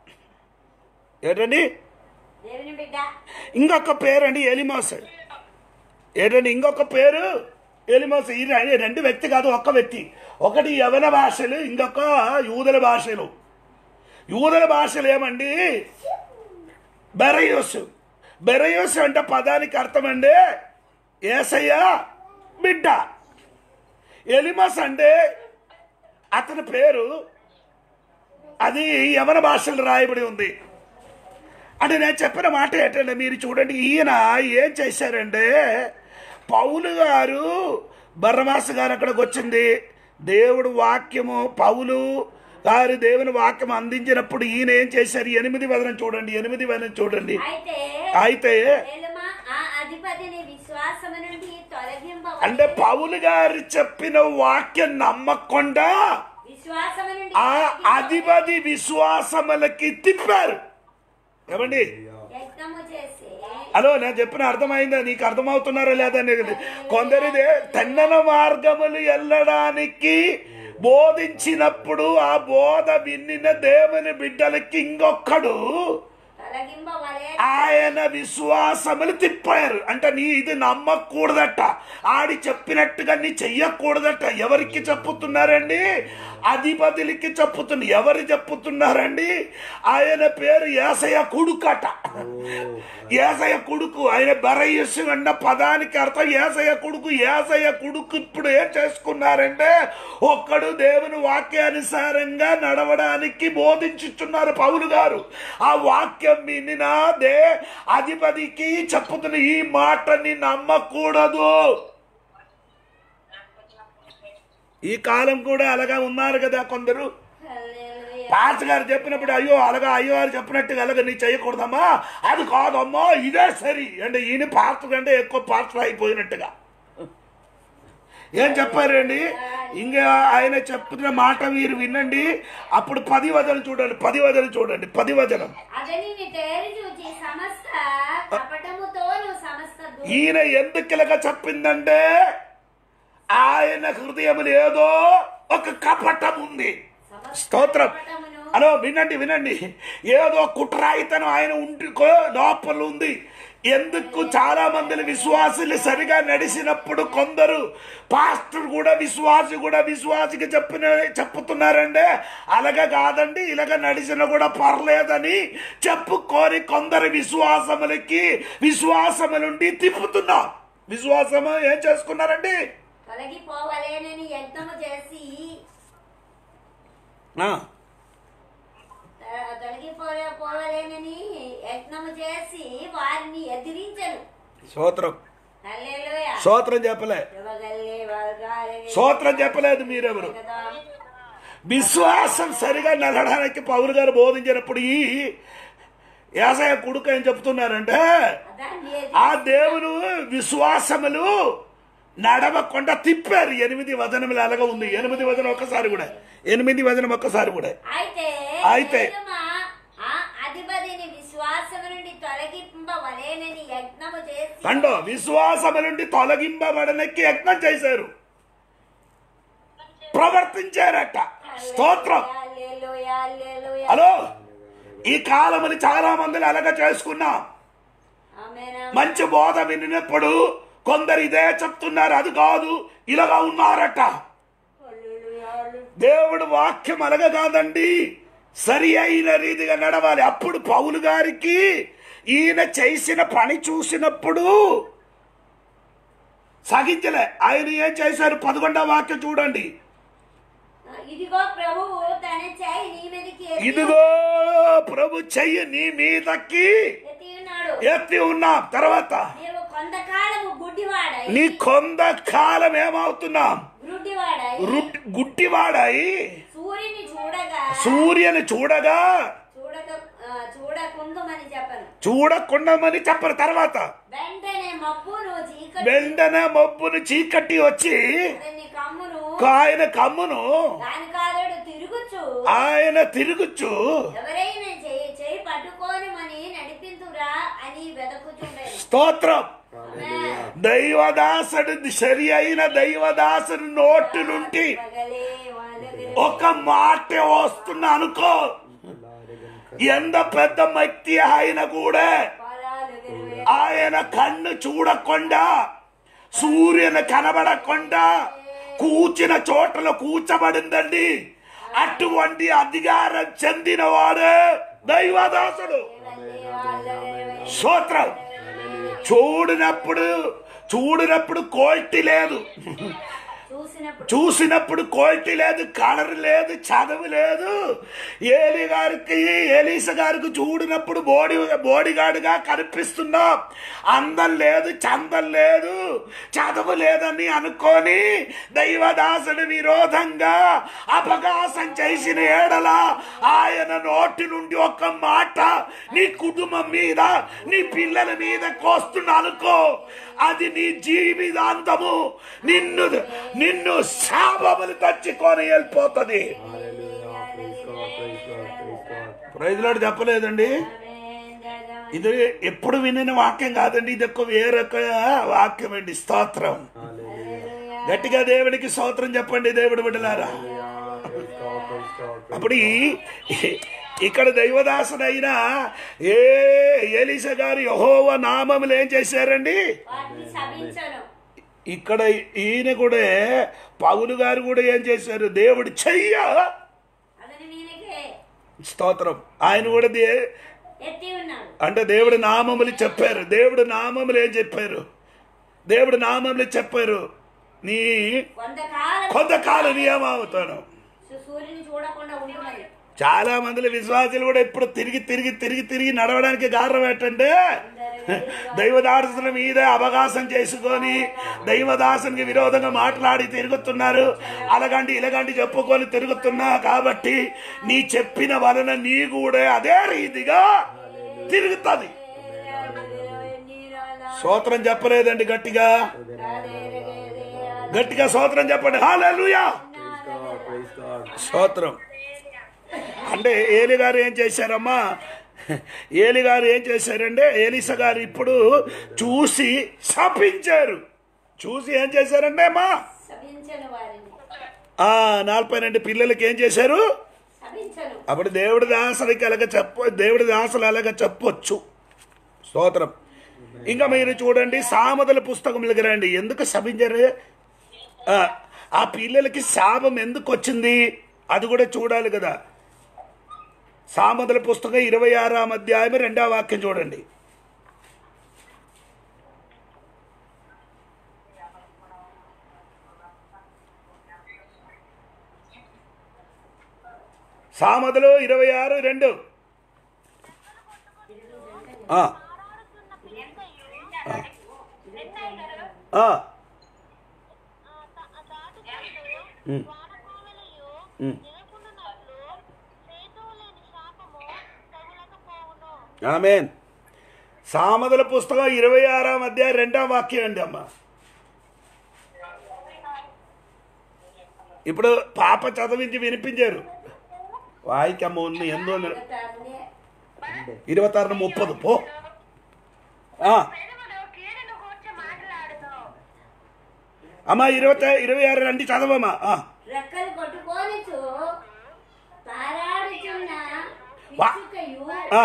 ఏంటండి దేవుని బిడ్డ ఇంకొక పేరండి ఎలిమోస్ ఏంటండి ఇంకొక పేరు ఎలిమోస్ ఈ రె- ఈ రెండు వ్యక్తి కాదు ఒక్క వ్యక్తి ఒకటి యవన భాషలు ఇంకొక యూదుల భాషలు యూదుల భాషలు ఏమండి బెరయోస్ బెరయోస్ అంటే పదానికి అర్థం అండి ఏసయ్య బిడ్డ ఎలిమస్ అంటే అతని పేరు అది యవన భాషలో రాయబడి ఉంది అంటే నేను చెప్పిన మాట ఏంటంటే మీరు చూడండి ఈయన ఏం చేశారంటే పౌలు గారు బర్రమాస గారు అక్కడికి వచ్చింది దేవుడు వాక్యము పౌలు గారు దేవుని వాక్యం అందించినప్పుడు ఈయన ఏం చేశారు ఎనిమిది వదనం చూడండి ఎనిమిది వదనం చూడండి అయితే అయితే ఏలమా ఆ అధిపతిని విశ్వాసము నుండి తొలగింప అంటే పౌలు గారు చెప్పిన వాక్యం నమ్మకుండా విశ్వాసము నుండి ఆ అధిపతి విశ్వాసములకి తిప్పారు ఏమండి యజ్ఞము చేసి హలో నేను చెప్పిన అర్థమైందా నీకు అర్థమవుతున్నారా లేదా అనేది కొందరిదే తెన్నన మార్గములు వెళ్ళడానికి బోధించినప్పుడు ఆ బోధ విన్నిన దేవుని బిడ్డలకి ఇంకొక్కడు తొలగింపవలే ఆయన విశ్వాసములు తిప్పారు అంటే నీ ఇది నమ్మకూడదట ఆడి చెప్పినట్టుగా నీ చెయ్యకూడదట ఎవరికి చెప్పుతున్నారండి అధిపతులకి చెప్పుతున్నారు ఎవరు చెప్పుతున్నారండి ఆయన పేరు ఏసయ కొడుకట ఏసయ కొడుకు ఆయన బరయస్సు అన్న పదానికి అర్థం ఏసయ కొడుకు ఏసయ కొడుకు ఇప్పుడు ఏం చేసుకున్నారంటే ఒక్కడు దేవుని వాక్యానుసారంగా నడవడానికి బోధించుచున్నారు పౌలు గారు ఆ వాక్యం వినినా దే అధిపతికి చెప్పుతున్న ఈ మాటని నమ్మకూడదు ఈ కాలం కూడా అలాగా ఉన్నారు కదా కొందరు హల్లెలూయా. పాస్ గారు చెప్పినప్పుడు అయ్యో అలాగా అయ్యో గారు చెప్పినట్టుగా అలాగా నీ చేయకూడదమ్మా అది కాదమ్మా ఇదే సరి అంటే ఈయన పాస్టర్ కంటే ఎక్కువ పాస్టర్ అయిపోయినట్టుగా ఏం చెప్పారండి ఇంకా ఆయన చెప్తున్న మాట మీరు వినండి అప్పుడు పది వదలు చూడండి పది వదలు చూడండి పది వచనం అతనిని తేరి చూచి సమస్త కపటముతోను సమస్త దు- ఈయన ఎందుకు ఇలాగ చెప్పిందంటే ఆయన హృదయములు ఏదో ఒక కపటం ఉంది సమస్త స్తోత్రం కపటమును హలో వినండి వినండి ఏదో కుట్రాయితనం ఆయన ఉంటికో లోపల ఉంది ఎందుకు చాలా మంది విశ్వాసులు సరిగా నడిచినప్పుడు కొందరు పాస్టర్ కూడా విశ్వాసి కూడా విశ్వాసికి చెప్పిన చెప్పుతున్నారంటే అలాగ కాదండి ఇలాగ నడిచిన కూడా పర్లేదని చెప్పుకొని కొందరు విశ్వాసములకి విశ్వాసము నుండి తిప్పుతున్నారు విశ్వాసము ఏం చేసుకున్నారండి తొలగిపోవలేనని యజ్ఞము చేసి ఆ, త- తొలగిపోలే పోవలేనని యజ్ఞము చేసి వారిని ఎదిరించను స్తోత్రం హల్లెలూయా స్తోత్రం చెప్పలే ఇవ్వగల్లే వర్గాలే స్తోత్రం చెప్పలేదు మీరెవరు కదా విశ్వాసం సరిగా నడవడానికి పౌరు గారు బోధించినప్పుడు ఈ యాసయ కొడుకు ఏం చెప్తున్నారంటే దాన్ని ఆ దేవుడు విశ్వాసములు నడవకుండా తిప్పారు ఎనిమిది వచనములు అలాగా ఉంది ఎనిమిది వచనం ఒక్కసారి కూడా ఎనిమిది వచనం ఒక్కసారి కూడా అయితే అయితే. ఎదుమా ఆ అధిపతిని విశ్వాసము నుండి తొలగింపవలేనని యజ్ఞము చేసి కండో విశ్వాసము నుండి తొలగింపబడనెక్కి యజ్ఞం చేశారు ప్రవర్తించారట స్తోత్రం హల్లెలూయా, హల్లెలూయా. హలో ఈ కాలముని చాలా మందిని అలాగ చేసుకున్నాం ఆమేన్, మంచి బోధ వినినప్పుడు కొందరు ఇదే చెప్తున్నారు అది కాదు ఇలాగా ఉన్నారట హల్లెలూయా, హల్లెలూయా. దేవుడు వాక్యం అలగ కాదండి సరి అయిన రీతిగా నడవాలి అప్పుడు పౌలు గారికి ఈయన చేసిన పని చూసినప్పుడు సగించలే ఆయన ఏం చేశారు పదకొండవ వాక్యం చూడండి ఇదిగో ప్రభువు తన చేయి నీ మీదకి ఎత్తి- ఇదిగో ప్రభు చెయ్యి నీ మీదకి ఎత్తి ఉన్నాడు ఎత్తి ఉన్నాం తర్వాత నీవు కొంతకాలము గుడ్డివాడై నీ కొంద కాలం ఏమవుతున్నాం గుడ్డివాడై రుడ్- గుడ్డివాడాయి సూర్యుని చూడగా సూర్యుని చూడగా చూడక ఆ, చూడకుందుమని చెప్పను చూడకుండామని చెప్పరు తర్వాత వెంటనే మబ్బును చీకటి వెంటనే మబ్బును చీకటి వచ్చి అతని కమ్మును ఆయన కమ్మును దాని కాదుడు తిరుగుచు ఆయన తిరుగుచు ఎవరైనా చేయి చేయి పట్టుకొని మని నడిపింతురా అని వెదకుచుండేది స్తోత్రం దైవదాసుడు సరి అయిన దైవదాసుడి నోటి నుండి పగలే వాదగలే ఒక మాట వస్తున్నా అనుకో ఎంత పెద్ద వ్యక్తి ఆయన కూడా పాలాలుగలే ఆయన కన్ను చూడకుండా సూర్యుని కనబడకుండా కూర్చిన చోటలో కూర్చబడిందండి అటువంటి అధికారం చెందినవాడు దైవదాసుడు స్తోత్రం చూడినప్పుడు చూడినప్పుడు క్వాలిటీ లేదు చూసినప్పుడు చూసినప్పుడు క్వాలిటీ లేదు కలర్ లేదు చదువు లేదు ఏలి గారికి ఏలీస గారికి చూడినప్పుడు బోడి బోడిగాడుగా కనిపిస్తున్నాం అందం లేదు చందం లేదు చదువు లేదని అనుకొని దైవదాసుడి విరోధంగా అపకాశం చేసిన ఏడల ఆయన నోటి నుండి ఒక మాట నీ కుటుంబం మీద నీ పిల్లల మీద కోస్తున్నా అనుకో అది నీ జీవితాంతము నిన్ను నిన్ను శాపములు తెచ్చుకొని వెళ్ళిపోతుంది ప్రైజ్లాడు చెప్పలేదండి ఇది ఎప్పుడు వినిన వాక్యం కాదండి ఇది ఒక వేరొక వాక్యం అండి స్తోత్రం గట్టిగా దేవుడికి స్తోత్రం చెప్పండి దేవుడు బిడ్డలారా అప్పుడు ఈ- ఇక్కడ దైవదాసుడైన ఏ ఎలిస గారు యహోవ నామములు ఏం చేశారండి వాటిని శపించను ఇక్కడ ఈయన కూడా పౌలు గారు కూడా ఏం చేశారు దేవుడు చెయ్య అతని మీదకే స్తోత్రం ఆయన కూడా దే- ఎత్తి ఉన్నాడు అంటే దేవుడి నామములు చెప్పారు దేవుడి నామములు ఏం చెప్పారు దేవుడి నామములు చెప్పారు నీ కొంతకాలం కొంతకాలం నియమవుతాను సు- సూర్యుని చూడకుండా ఉండమని చాలా మంది విశ్వాసులు కూడా ఇప్పుడు తిరిగి తిరిగి తిరిగి తిరిగి నడవడానికి కారణం ఏంటంటే దైవదాసుల మీద అవకాశం చేసుకొని దైవదాసునికి విరోధంగా మాట్లాడి తిరుగుతున్నారు అలాగంటి ఇలాగంటి చెప్పుకొని తిరుగుతున్నా కాబట్టి నీ చెప్పిన వలన నీ కూడా అదే రీతిగా తిరుగుతుంది సూత్రం చెప్పలేదండి గట్టిగా గట్టిగా సూత్రం చెప్పండి హాలూయా స్తోత్రం అంటే ఏలి గారు ఏం చేశారమ్మా ఏలి గారు ఏం చేశారంటే ఏలిస గారు ఇప్పుడు చూసి శపించారు చూసి ఏం చేశారంటే అమ్మా శపించను వారిని ఆ నలభై రెండు పిల్లలకి ఏం చేశారు శపించను అప్పుడు దేవుడి దాసులకి అలాగ చెప్ప దేవుడి దాసులు అలాగ చెప్పొచ్చు స్తోత్రం ఇంకా మీరు చూడండి సామదల పుస్తకములకి రండి ఎందుకు శపించారు ఆ, ఆ పిల్లలకి శాపం ఎందుకు వచ్చింది అది కూడా చూడాలి కదా సామదల పుస్తకం ఇరవై ఆరాం అధ్యాయం రెండవ వాక్యం చూడండి సామదలు ఇరవై ఆరు రెండు ఆ, ఆ, ఉమ్, ఉమ్. ఆమెన్ సామదుల పుస్తకం ఇరవై ఆరాం అధ్యాయం రెండవ వాక్యం అండి అమ్మ ఇప్పుడు పాప చదివించి వినిపించారు వాయికమ్మ ఉన్న ఎందో ఇరవై ఆరు ముప్పదు పో ఆ, పెదవులు కీడును కూర్చి మాట్లాడుతావు అమ్మా ఇరవై ఇరవై ఆరు రండి చదవమ్మా ఆ, రెక్కలు కొట్టుకోనిచు తారాడుచున్న వా. పిచ్చుకయు ఆ,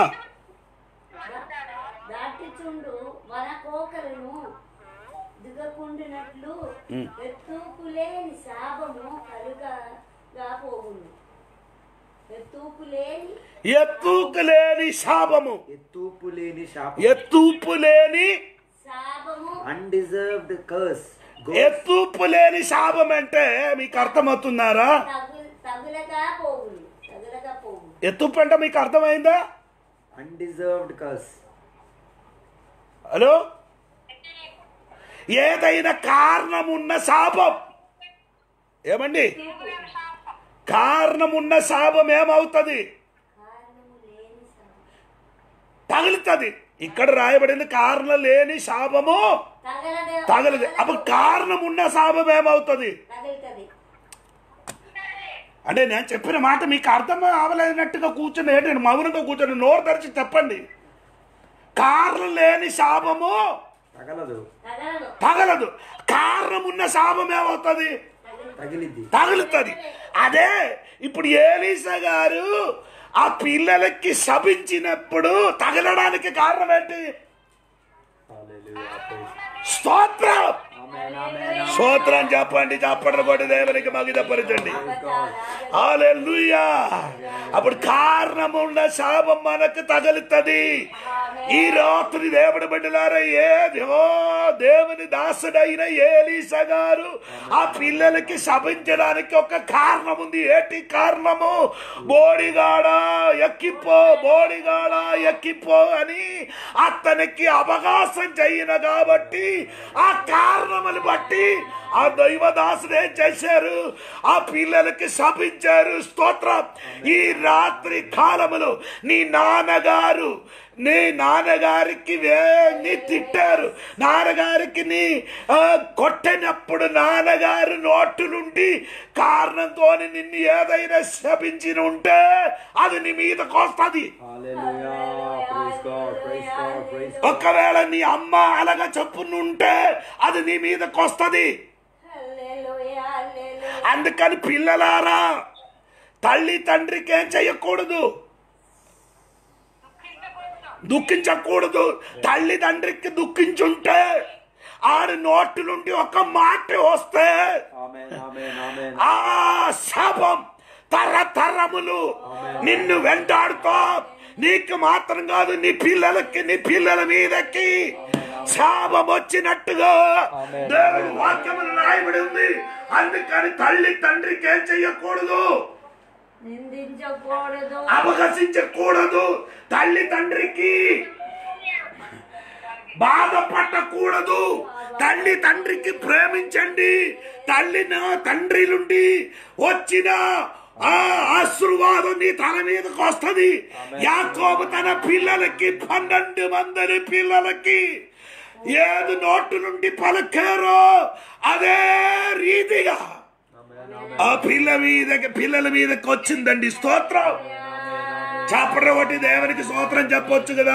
దాటుచుండు మన కోకలను దిగకుండినట్లు ఎత్తూపులేని శాపము కలుగగా పోగును ఎత్తూపులేని ఎత్తూకులేని శాపము ఎత్తూపు లేని శాపం ఎత్తూపులేని శాపము అన్డిజర్వ్డ్ కర్స్ ఎత్తూపులేని శాపం అంటే మీకు అర్థమవుతున్నారా తగు తగులగా పోగును తగులగా పోగును ఎత్తుపు అంటే మీకు అర్థమైందా అన్డిజర్వ్డ్ కర్స్ హలో ఏదైనా కారణమున్న శాపం ఏమండి కారణమున్న శాపం ఏమవుతుంది కారణము లేని శాపం తగులుతుంది ఇక్కడ రాయబడింది కారణం లేని శాపము తగలదే తగలదు అప్పుడు కారణం ఉన్న శాపం ఏమవుతుంది తగులుతుంది అంటే నేను చెప్పిన మాట మీకు అర్థం అవలేనట్టుగా కూర్చొని ఏంటండి మౌనంగా కూర్చొని నోరు తెరిచి చెప్పండి కారణం లేని శాపము తగలదు తగలదు తగలదు కారణం ఉన్న శాపం ఏమవుతుంది తగిలిద్ది తగులుతుంది అదే ఇప్పుడు ఏలీసా గారు ఆ పిల్లలకి శపించినప్పుడు తగలడానికి కారణం ఏంటి Hallelujah. Praise స్తోత్రం Amen, amen, స్తోత్రం చెప్పండి చెప్పండి కొట్టి దేవునికి మగిదపరచండి హల్లెలూయా అప్పుడు కారణమున్న శాపం మనకు తగులుతుంది ఈ రాత్రి దేవుడి బిడ్డలారా ఏ ఓ దేవుని దాసుడైన ఏలీసా గారు ఆ పిల్లలకి శపించడానికి ఒక కారణం ఉంది ఏంటి కారణము బోడిగాడ ఎక్కిపో బోడిగాడ ఎక్కిపో అని అతనికి అవకాశం చేయను కాబట్టి ఆ కారణములు బట్టి ఆ దైవ దాసుడు ఏం చేశారు ఆ పిల్లలకి శపించారు స్తోత్రం ఈ రాత్రి కాలములో నీ నాన్నగారు నీ నాన్నగారికి వే- నీ తిట్టారు నాన్నగారికి నీ ఆ, కొట్టినప్పుడు నాన్నగారు నోటు నుండి కారణంతో నిన్ను ఏదైనా శపించి ఉంటే అది నీ మీదకి వస్తుంది Hallelujah. Praise God. Praise God. Praise God. ఒకవేళ నీ అమ్మ అలాగా చెప్పునుంటే అది నీ మీదకి వస్తుంది హల్లెలూయా హల్లెలూయా అందుకని పిల్లలారా తల్లి తండ్రికి ఏం చేయకూడదు దుఃఖించకూడదు తల్లి తండ్రికి దుఃఖించుంటే ఆడి నోటి నుండి ఒక మాట వస్తే Amen. Amen. Amen. ఆ శాపం తరతరములు నిన్ను వెంటాడుతో నీకు మాత్రం కాదు నీ పిల్లలకి నీ పిల్లల మీదకి శాపం వచ్చినట్టుగా దేవుని వాక్యములు రాయబడి ఉంది అందుకని తల్లి తండ్రికి ఏం చెయ్యకూడదు నిందించకూడదు అవకాశించకూడదు తల్లి తండ్రికి బాధపడకూడదు తల్లి తండ్రికి ప్రేమించండి తల్లి నా తండ్రి నుండి వచ్చిన ఆ ఆశీర్వాదం నీ తల మీదకి వస్తుంది యాకోబు తన పిల్లలకి పన్నెండు మంది పిల్లలకి ఏది నోటు నుండి పలకారో అదే రీతిగా ఆ పిల్ల మీదకి పిల్లల మీదకి వచ్చిందండి స్తోత్రం చాపడ ఒకటి దేవునికి స్తోత్రం చెప్పొచ్చు కదా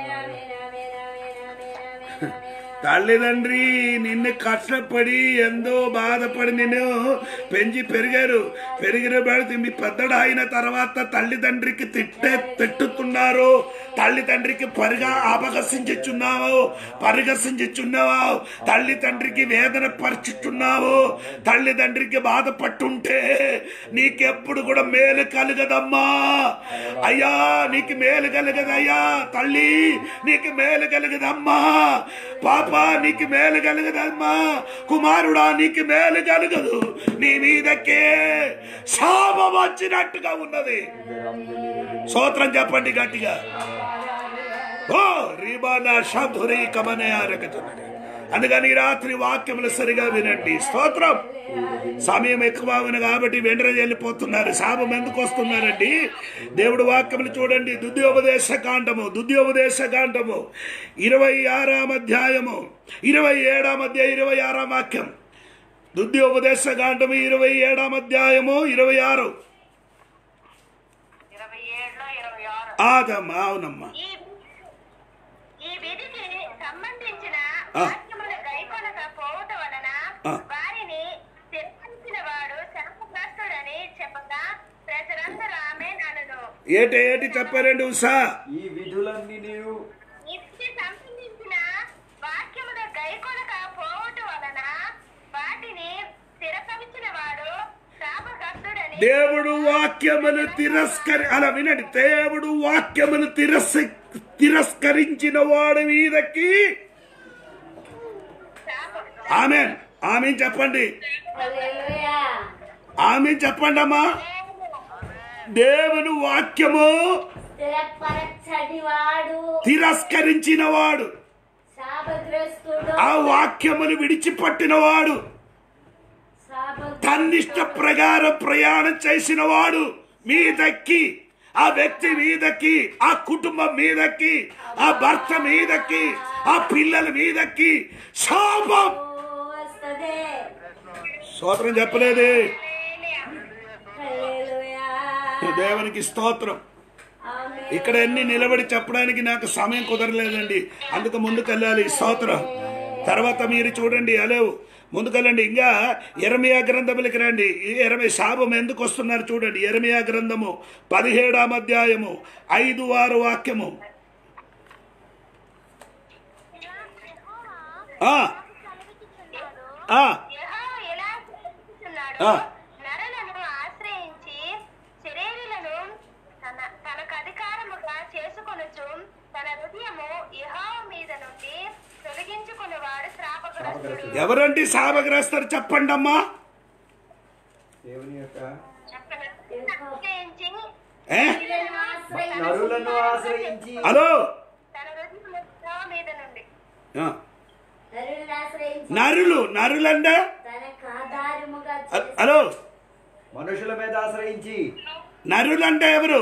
తల్లిదండ్రి నిన్ను కష్టపడి ఎంతో బాధపడి నిన్ను పెంచి పెరిగారు పెరిగిన బడితే మీ పెద్దడు అయిన తర్వాత తల్లిదండ్రికి తిట్టే తిట్టుతున్నారు తల్లిదండ్రికి పరిగా అపహసించుచున్నావు పరిహసించుచున్నావు తల్లి తండ్రికి వేదన పరుచుచున్నావు తల్లిదండ్రికి బాధపట్టుంటే నీకెప్పుడు కూడా మేలు కలగదమ్మా అయ్యా నీకు మేలు కలగదయ్యా తల్లి నీకు మేలు కలగదమ్మా పాప నీకు మేలు కలగదమ్మా కుమారుడా నీకు మేలు కలగదు నీ మీదకే శాపం వచ్చినట్టుగా ఉన్నది సూత్రం చెప్పండి గట్టిగా ఓ రీబానా శాంతురీ కమనే ఆరగతున్నది అందుకని ఈ రాత్రి వాక్యములు సరిగా వినండి స్తోత్రం సమయం ఎక్కువ అవును కాబట్టి వెంటనే వెళ్ళిపోతున్నారు శాపం ఎందుకు వస్తున్నారండి దేవుడు వాక్యములు చూడండి దుద్యోపదేశ కాండము దుద్యోపదేశ కాండము ఇరవై ఆరాం అధ్యాయము ఇరవై ఏడాం అధ్యాయం ఇరవై ఆరాం వాక్యం దుద్యోపదేశకాండము ఇరవై ఏడాం అధ్యాయము ఇరవై ఆరు ఇరవై ఏడులో ఇరవై ఆరు ఆదమ్మా అవునమ్మా ఈ ఈ విధికి సంబంధించిన ఆ. వాక్యముల గైకొనక పోవటం వలన ఆ. వారిని తిరస్కరించిన వాడు శాపగ్రస్తుడని చెప్పగా ప్రజలందరూ ఆమె నన్ను ఏటి ఏటి చెప్పారండి ఉషా ఈ విధులన్నీ నీవు ఇదికి సంబంధించిన వాక్యముల గైకొనక పోవటం వలన వాటిని తిరస్కరించిన వాడు శాపగ్రస్తుడని దేవుడు వాక్యమును తిరస్కరి అలా వినండి దేవుడు వాక్యమును తిరస్ తిరస్కరించిన వాడి మీదకి శాప ఆమె ఆమె చెప్పండి హల్లెలూయా ఆమె చెప్పండి అమ్మా దేవుని వాక్యము స్థిరపరచని వాడు తిరస్కరించిన వాడు శాపగ్రస్తుడు ఆ వాక్యమును విడిచిపట్టిన వాడు శాపగ్రస్తుడు. తన్నిష్ట ప్రకారం ప్రయాణం చేసిన వాడు మీదకి ఆ వ్యక్తి మీదకి ఆ కుటుంబం మీదకి ఆ భర్త మీదకి ఆ పిల్లల మీదకి శాపం ఓ, వస్తదే స్తోత్రం చెప్పలేదే హల్లెలూయా దేవునికి స్తోత్రం ఆమేన్. ఇక్కడ ఎన్ని నిలబడి చెప్పడానికి నాకు సమయం కుదరలేదండి అందుకు ముందుకెళ్ళాలి స్తోత్రం తర్వాత మీరు చూడండి అలేవు ముందుకెళ్ళండి ఇంకా ఎరమియా గ్రంథములకి రండి ఈ ఎరమి శాపం ఎందుకు వస్తున్నారు చూడండి ఎరమియా గ్రంథము పదిహేడాం అధ్యాయము ఐదు ఆరు వాక్యము ఆ, ఆ, యెహోవా ఎలా ప్రవర్తిస్తున్నాడు? ఆ. నరులను ఆశ్రయించి శరీరులను తన తనకు అధికారముగా చేసుకొనుచు తన హృదయము యెహోవా మీద నుండి తొలగించుకునేవాడు శ్రాపగ్రస్తుడు ఎవరండి శాపగ్రస్తారు చెప్పండి అమ్మా దేవుని యొక్క ఆశ్రయించి ఏ వీళ్ళను ఆశ్రయించి నరులను ఆశ్రయించి హలో తన హృదయము యెహోవా మీద నుండి ఆ, నరులను ఆశ్రయించి నరులు నరులంటే తనకు ఆధారముగా హ- చేసి హలో మనుషుల మీద ఆశ్రయించి నరులంటే ఎవరు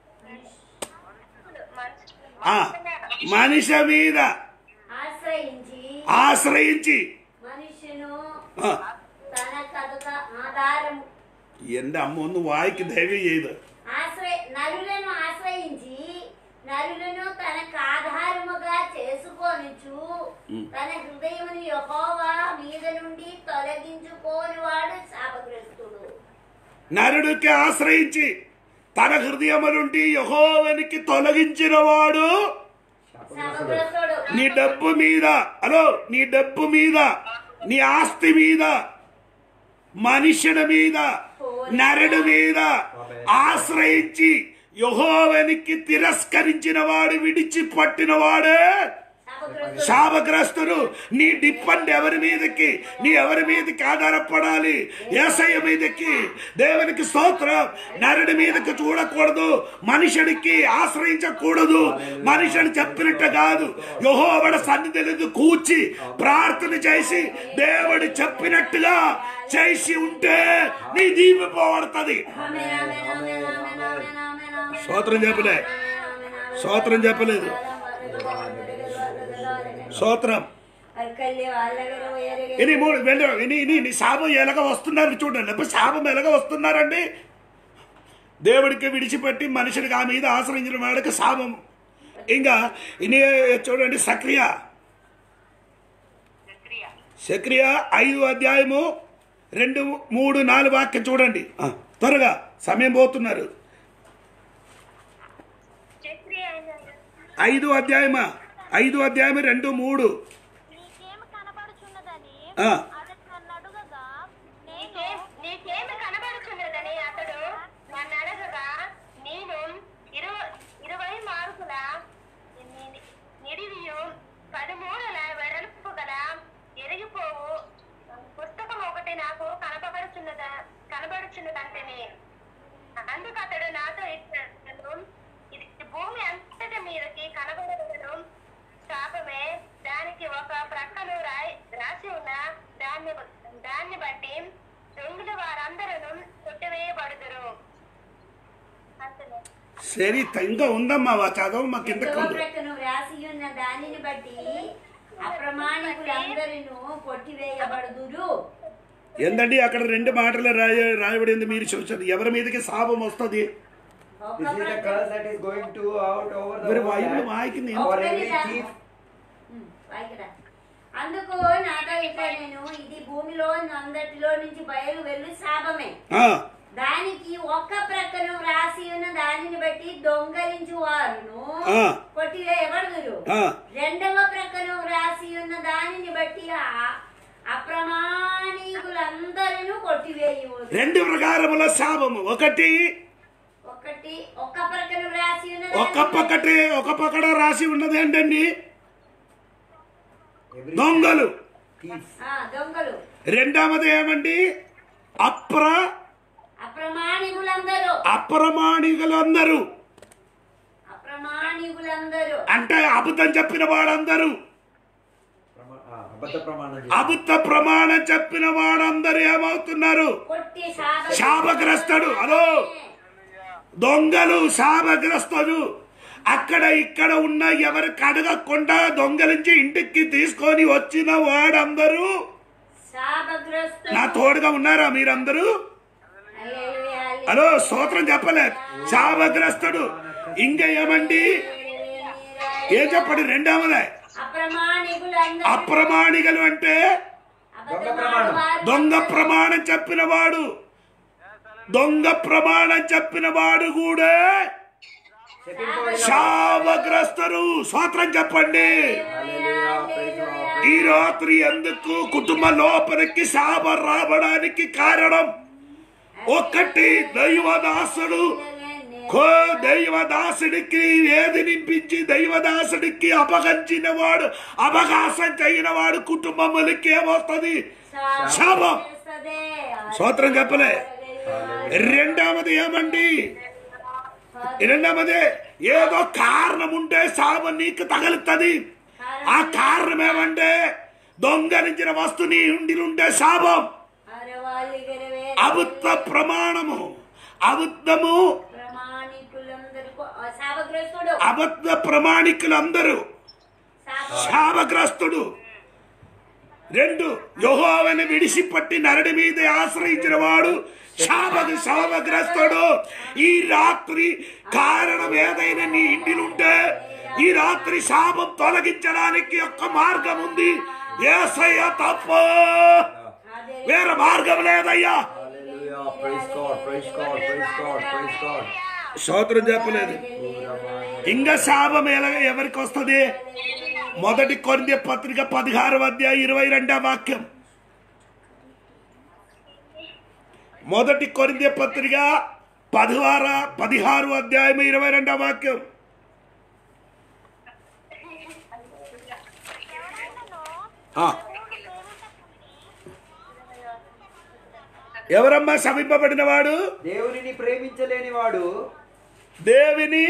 మనుషు ఆ మనిషి మీద ఆశ్రయించి ఆశ్రయించి మనుషును ఆ, తన కథక ఆధారము എന്റെ അമ്മ ഒന്ന് വായിക്ക് ദയവ് ചെയ്ത് ఆశ్రయ నరులను ఆశ్రయించి నరులను తనకు ఆధారముగా చేసుకొనుచు తన హృదయముని యెహోవా మీద నుండి తొలగించుకోని వాడు శాపగ్రస్తుడు నరుడికి ఆశ్రయించి తన హృదయము నుండి యహోవనికి తొలగించిన వాడు శాపగ్రస్తుడు నీ డబ్బు మీద హలో నీ డబ్బు మీద నీ ఆస్తి మీద మనుషుల మీద నరుడి మీద ఆశ్రయించి యహోవనికి తిరస్కరించిన వాడు విడిచి పట్టిన వాడే శాపగ్రస్తుడు శాపగ్రస్తుడు నీ డిపెండ్ ఎవరి మీదకి నీ ఎవరి మీదకి ఆధారపడాలి ఏసయ్య మీదకి దేవునికి స్తోత్రం నరుడి మీదకి చూడకూడదు మనుషుడికి ఆశ్రయించకూడదు మనుషుని చెప్పినట్టు కాదు యహోవడ సన్నిధిని కూర్చి ప్రార్థన చేసి దేవుడు చెప్పినట్టుగా చేసి ఉంటే నీ దీపిపోబడుతుంది ఆమేన్, ఆమేన్, ఆమేన్, ఆమేన్, ఆమేన్, ఆమేన్, ఆమేన్. స్తోత్రం చెప్పలే స్తోత్రం చెప్పలేదు స్తోత్రం అక్కల్లి వాళ్ళగర ఎరగ ఇని మూడు వెళ్ళ ఇని ఇని ఇని శాపం ఎలాగ వస్తున్నారు చూడండి అప్పుడు శాపం ఎలాగ వస్తున్నారండి దేవుడికి విడిచిపెట్టి మనుషుడికి ఆ మీద ఆశ్రయించిన వాడికి శాపం ఇంకా ఇని చూడండి సక్రియ సక్రియ ఐదు అధ్యాయము రెండు మూడు నాలుగు వాక్యం చూడండి ఆ, త్వరగా సమయం పోతున్నారు చక్రి అయిన ఐదు అధ్యాయమా ఐదు అధ్యాయం రెండు మూడు నీకేమి కనబడుచున్నదని ఆ. అతడు నన్ను అడుగగా నేను నీకేం నీకేమి కనబడుచున్నదని అతడు నన్ను అడగగా నేను ఇరవై ఇరవై మార్కుల ని- నిడివియు పదిమూడుల వెడల్పు గల ఎరిగిపోవు పుస్తకం ఒకటి నాకు కనపడుచున్నదా కనబడుచున్నదంటేనే అందుకు అతడు నాతో ఇచ్చాడు ఇది భూమి అంతటి మీదకి కనబడదు శాపమే దానికి ఒక ప్రక్కను రాయి రాసి ఉన్న దాన్ని దాన్ని బట్టి దొంగల వారందరూ కొట్టివేయబడుదురు అంతనే సరే ఇంకా ఉందమ్మా వా చదవు మా కిందకు రెండవ ఉంది. ప్రక్కను వ్రాసి ఉన్న దానిని బట్టి అప్రమాణికులందరూ కొట్టివేయబడుదురు ఏందండి అక్కడ రెండు మాటలు రాయ రాయబడింది మీరు చూసారు ఎవరి మీదకి శాపం వస్తుంది ఒక్క This is the ప్రక్క- curse that is going to out over the మరి whole బైబిల్ land. వాయికింది For every thief, ఉమ్, వాయికరా. అందుకు నాతో ఇట్లా నేను ఇది భూమిలో అందటిలో నుంచి బయలు వెళ్ళు శాపమే ఆ, దానికి ఒక్క ప్రక్కను రాసి ఉన్న దానిని బట్టి దొంగలించు వారును ఆ. కొట్టివేయబడుదురు ఆ. రెండవ ప్రక్కను రాసి ఉన్న దానిని బట్టి ఆ- అప్రమాణికులందరూ కొట్టివేయవచ్చు రెండు ప్రకారముల శాపము ఒకటి ఒకటి ఒక్క ప్రక్కను రాసి ఉన్న ఒక దానిని పక్కటే ఒక పక్కన రాసి ఉన్నది ఏంటండి every దొంగలు thief. ఆ, దొంగలు రెండవది ఏమండి అప్ర అప్రమాణికులందరూ అప్రమాణికులందరూ అప్రమాణికులందరూ అంటే అబద్ధం చెప్పిన వాడందరూ ప్రమా- ఆ, అబద్ధ ప్రమాణం చేసి. అబద్ధ ప్రమాణం చెప్పిన వాడందరూ ఏమవుతున్నారు కొట్టి శాప శాపగ్రస్తుడు అదో దొంగలు శాపగ్రస్తుడు అక్కడ ఇక్కడ ఉన్న ఎవరు కడగకుండా దొంగలించి ఇంటికి తీసుకొని వచ్చిన వాడందరూ శాపగ్రస్తుడు నా తోడుగా ఉన్నారా మీరందరూ హల్లెలూయా, హల్లెలూయా. హలో స్తోత్రం చెప్పలే శాపగ్రస్తుడు ఇంకా ఏమండి ఏం చెప్పండి రెండవదే అప్రమాణికులందరూ అప్రమాణికలు అంటే దొంగ ప్రమాణం. వారు దొంగ ప్రమాణం చెప్పిన వాడు దొంగ ప్రమాణం చెప్పిన వాడు కూడా శపింపబడిన శాపగ్రస్తుడు స్తోత్రం చెప్పండి Hallelujah, praise the Lord. ఈ రాత్రి ఎందుకు కుటుంబ లోపలికి శాప రావడానికి కారణం ఒకటి దైవదాసుడు కో దైవదాసుడికి వేది నింపించి దైవదాసుడికి అపగంచిన వాడు అపకాశం చేయని వాడు కుటుంబములకి ఏమొస్తుంది శాపం చేస్తదే. స్తోత్రం చెప్పలే రెండవది ఏమండి రెండవది ఏదో కారణం ఉంటే శాపం నీకు తగులుతుంది ఆ కారణం ఏమంటే దొంగలించిన వస్తు నీ ఉండిలుంటే శాపం అరవాలి గెలవే. అబద్ధ ప్రమాణము అబద్ధము ప్రమాణికులందరూ కొ- ఆ, శాపగ్రస్తుడు అబద్ధ ప్రమాణికులందరూ శాప శాపగ్రస్తుడు రెండు యహోవని విడిసిపట్టి నరడి మీద ఆశ్రయించిన వాడు శాప శాపగ్రస్తుడు ఈ రాత్రి కారణం ఏదైనా నీ ఇంటినుంటే ఈ రాత్రి శాపం తొలగించడానికి ఒక్క మార్గం ఉంది ఏసయ్య తప్ప వేరే మార్గం లేదయ్యా Hallelujah, praise God, praise God, praise God, praise God. స్తోత్రం చెప్పలేదు ఇంకా శాపం ఎలా ఎవరికి వస్తుంది మొదటి కొరింథీ పత్రిక పదిహారు అధ్యాయం ఇరవై రెండవ వాక్యం మొదటి కొరింథీ పత్రిక పదిహార పదిహారు అధ్యాయం ఇరవై రెండవ వాక్యం ఆ, ఎవరమ్మా సమీపబడిన వాడు దేవునిని ప్రేమించలేని వాడు దేవిని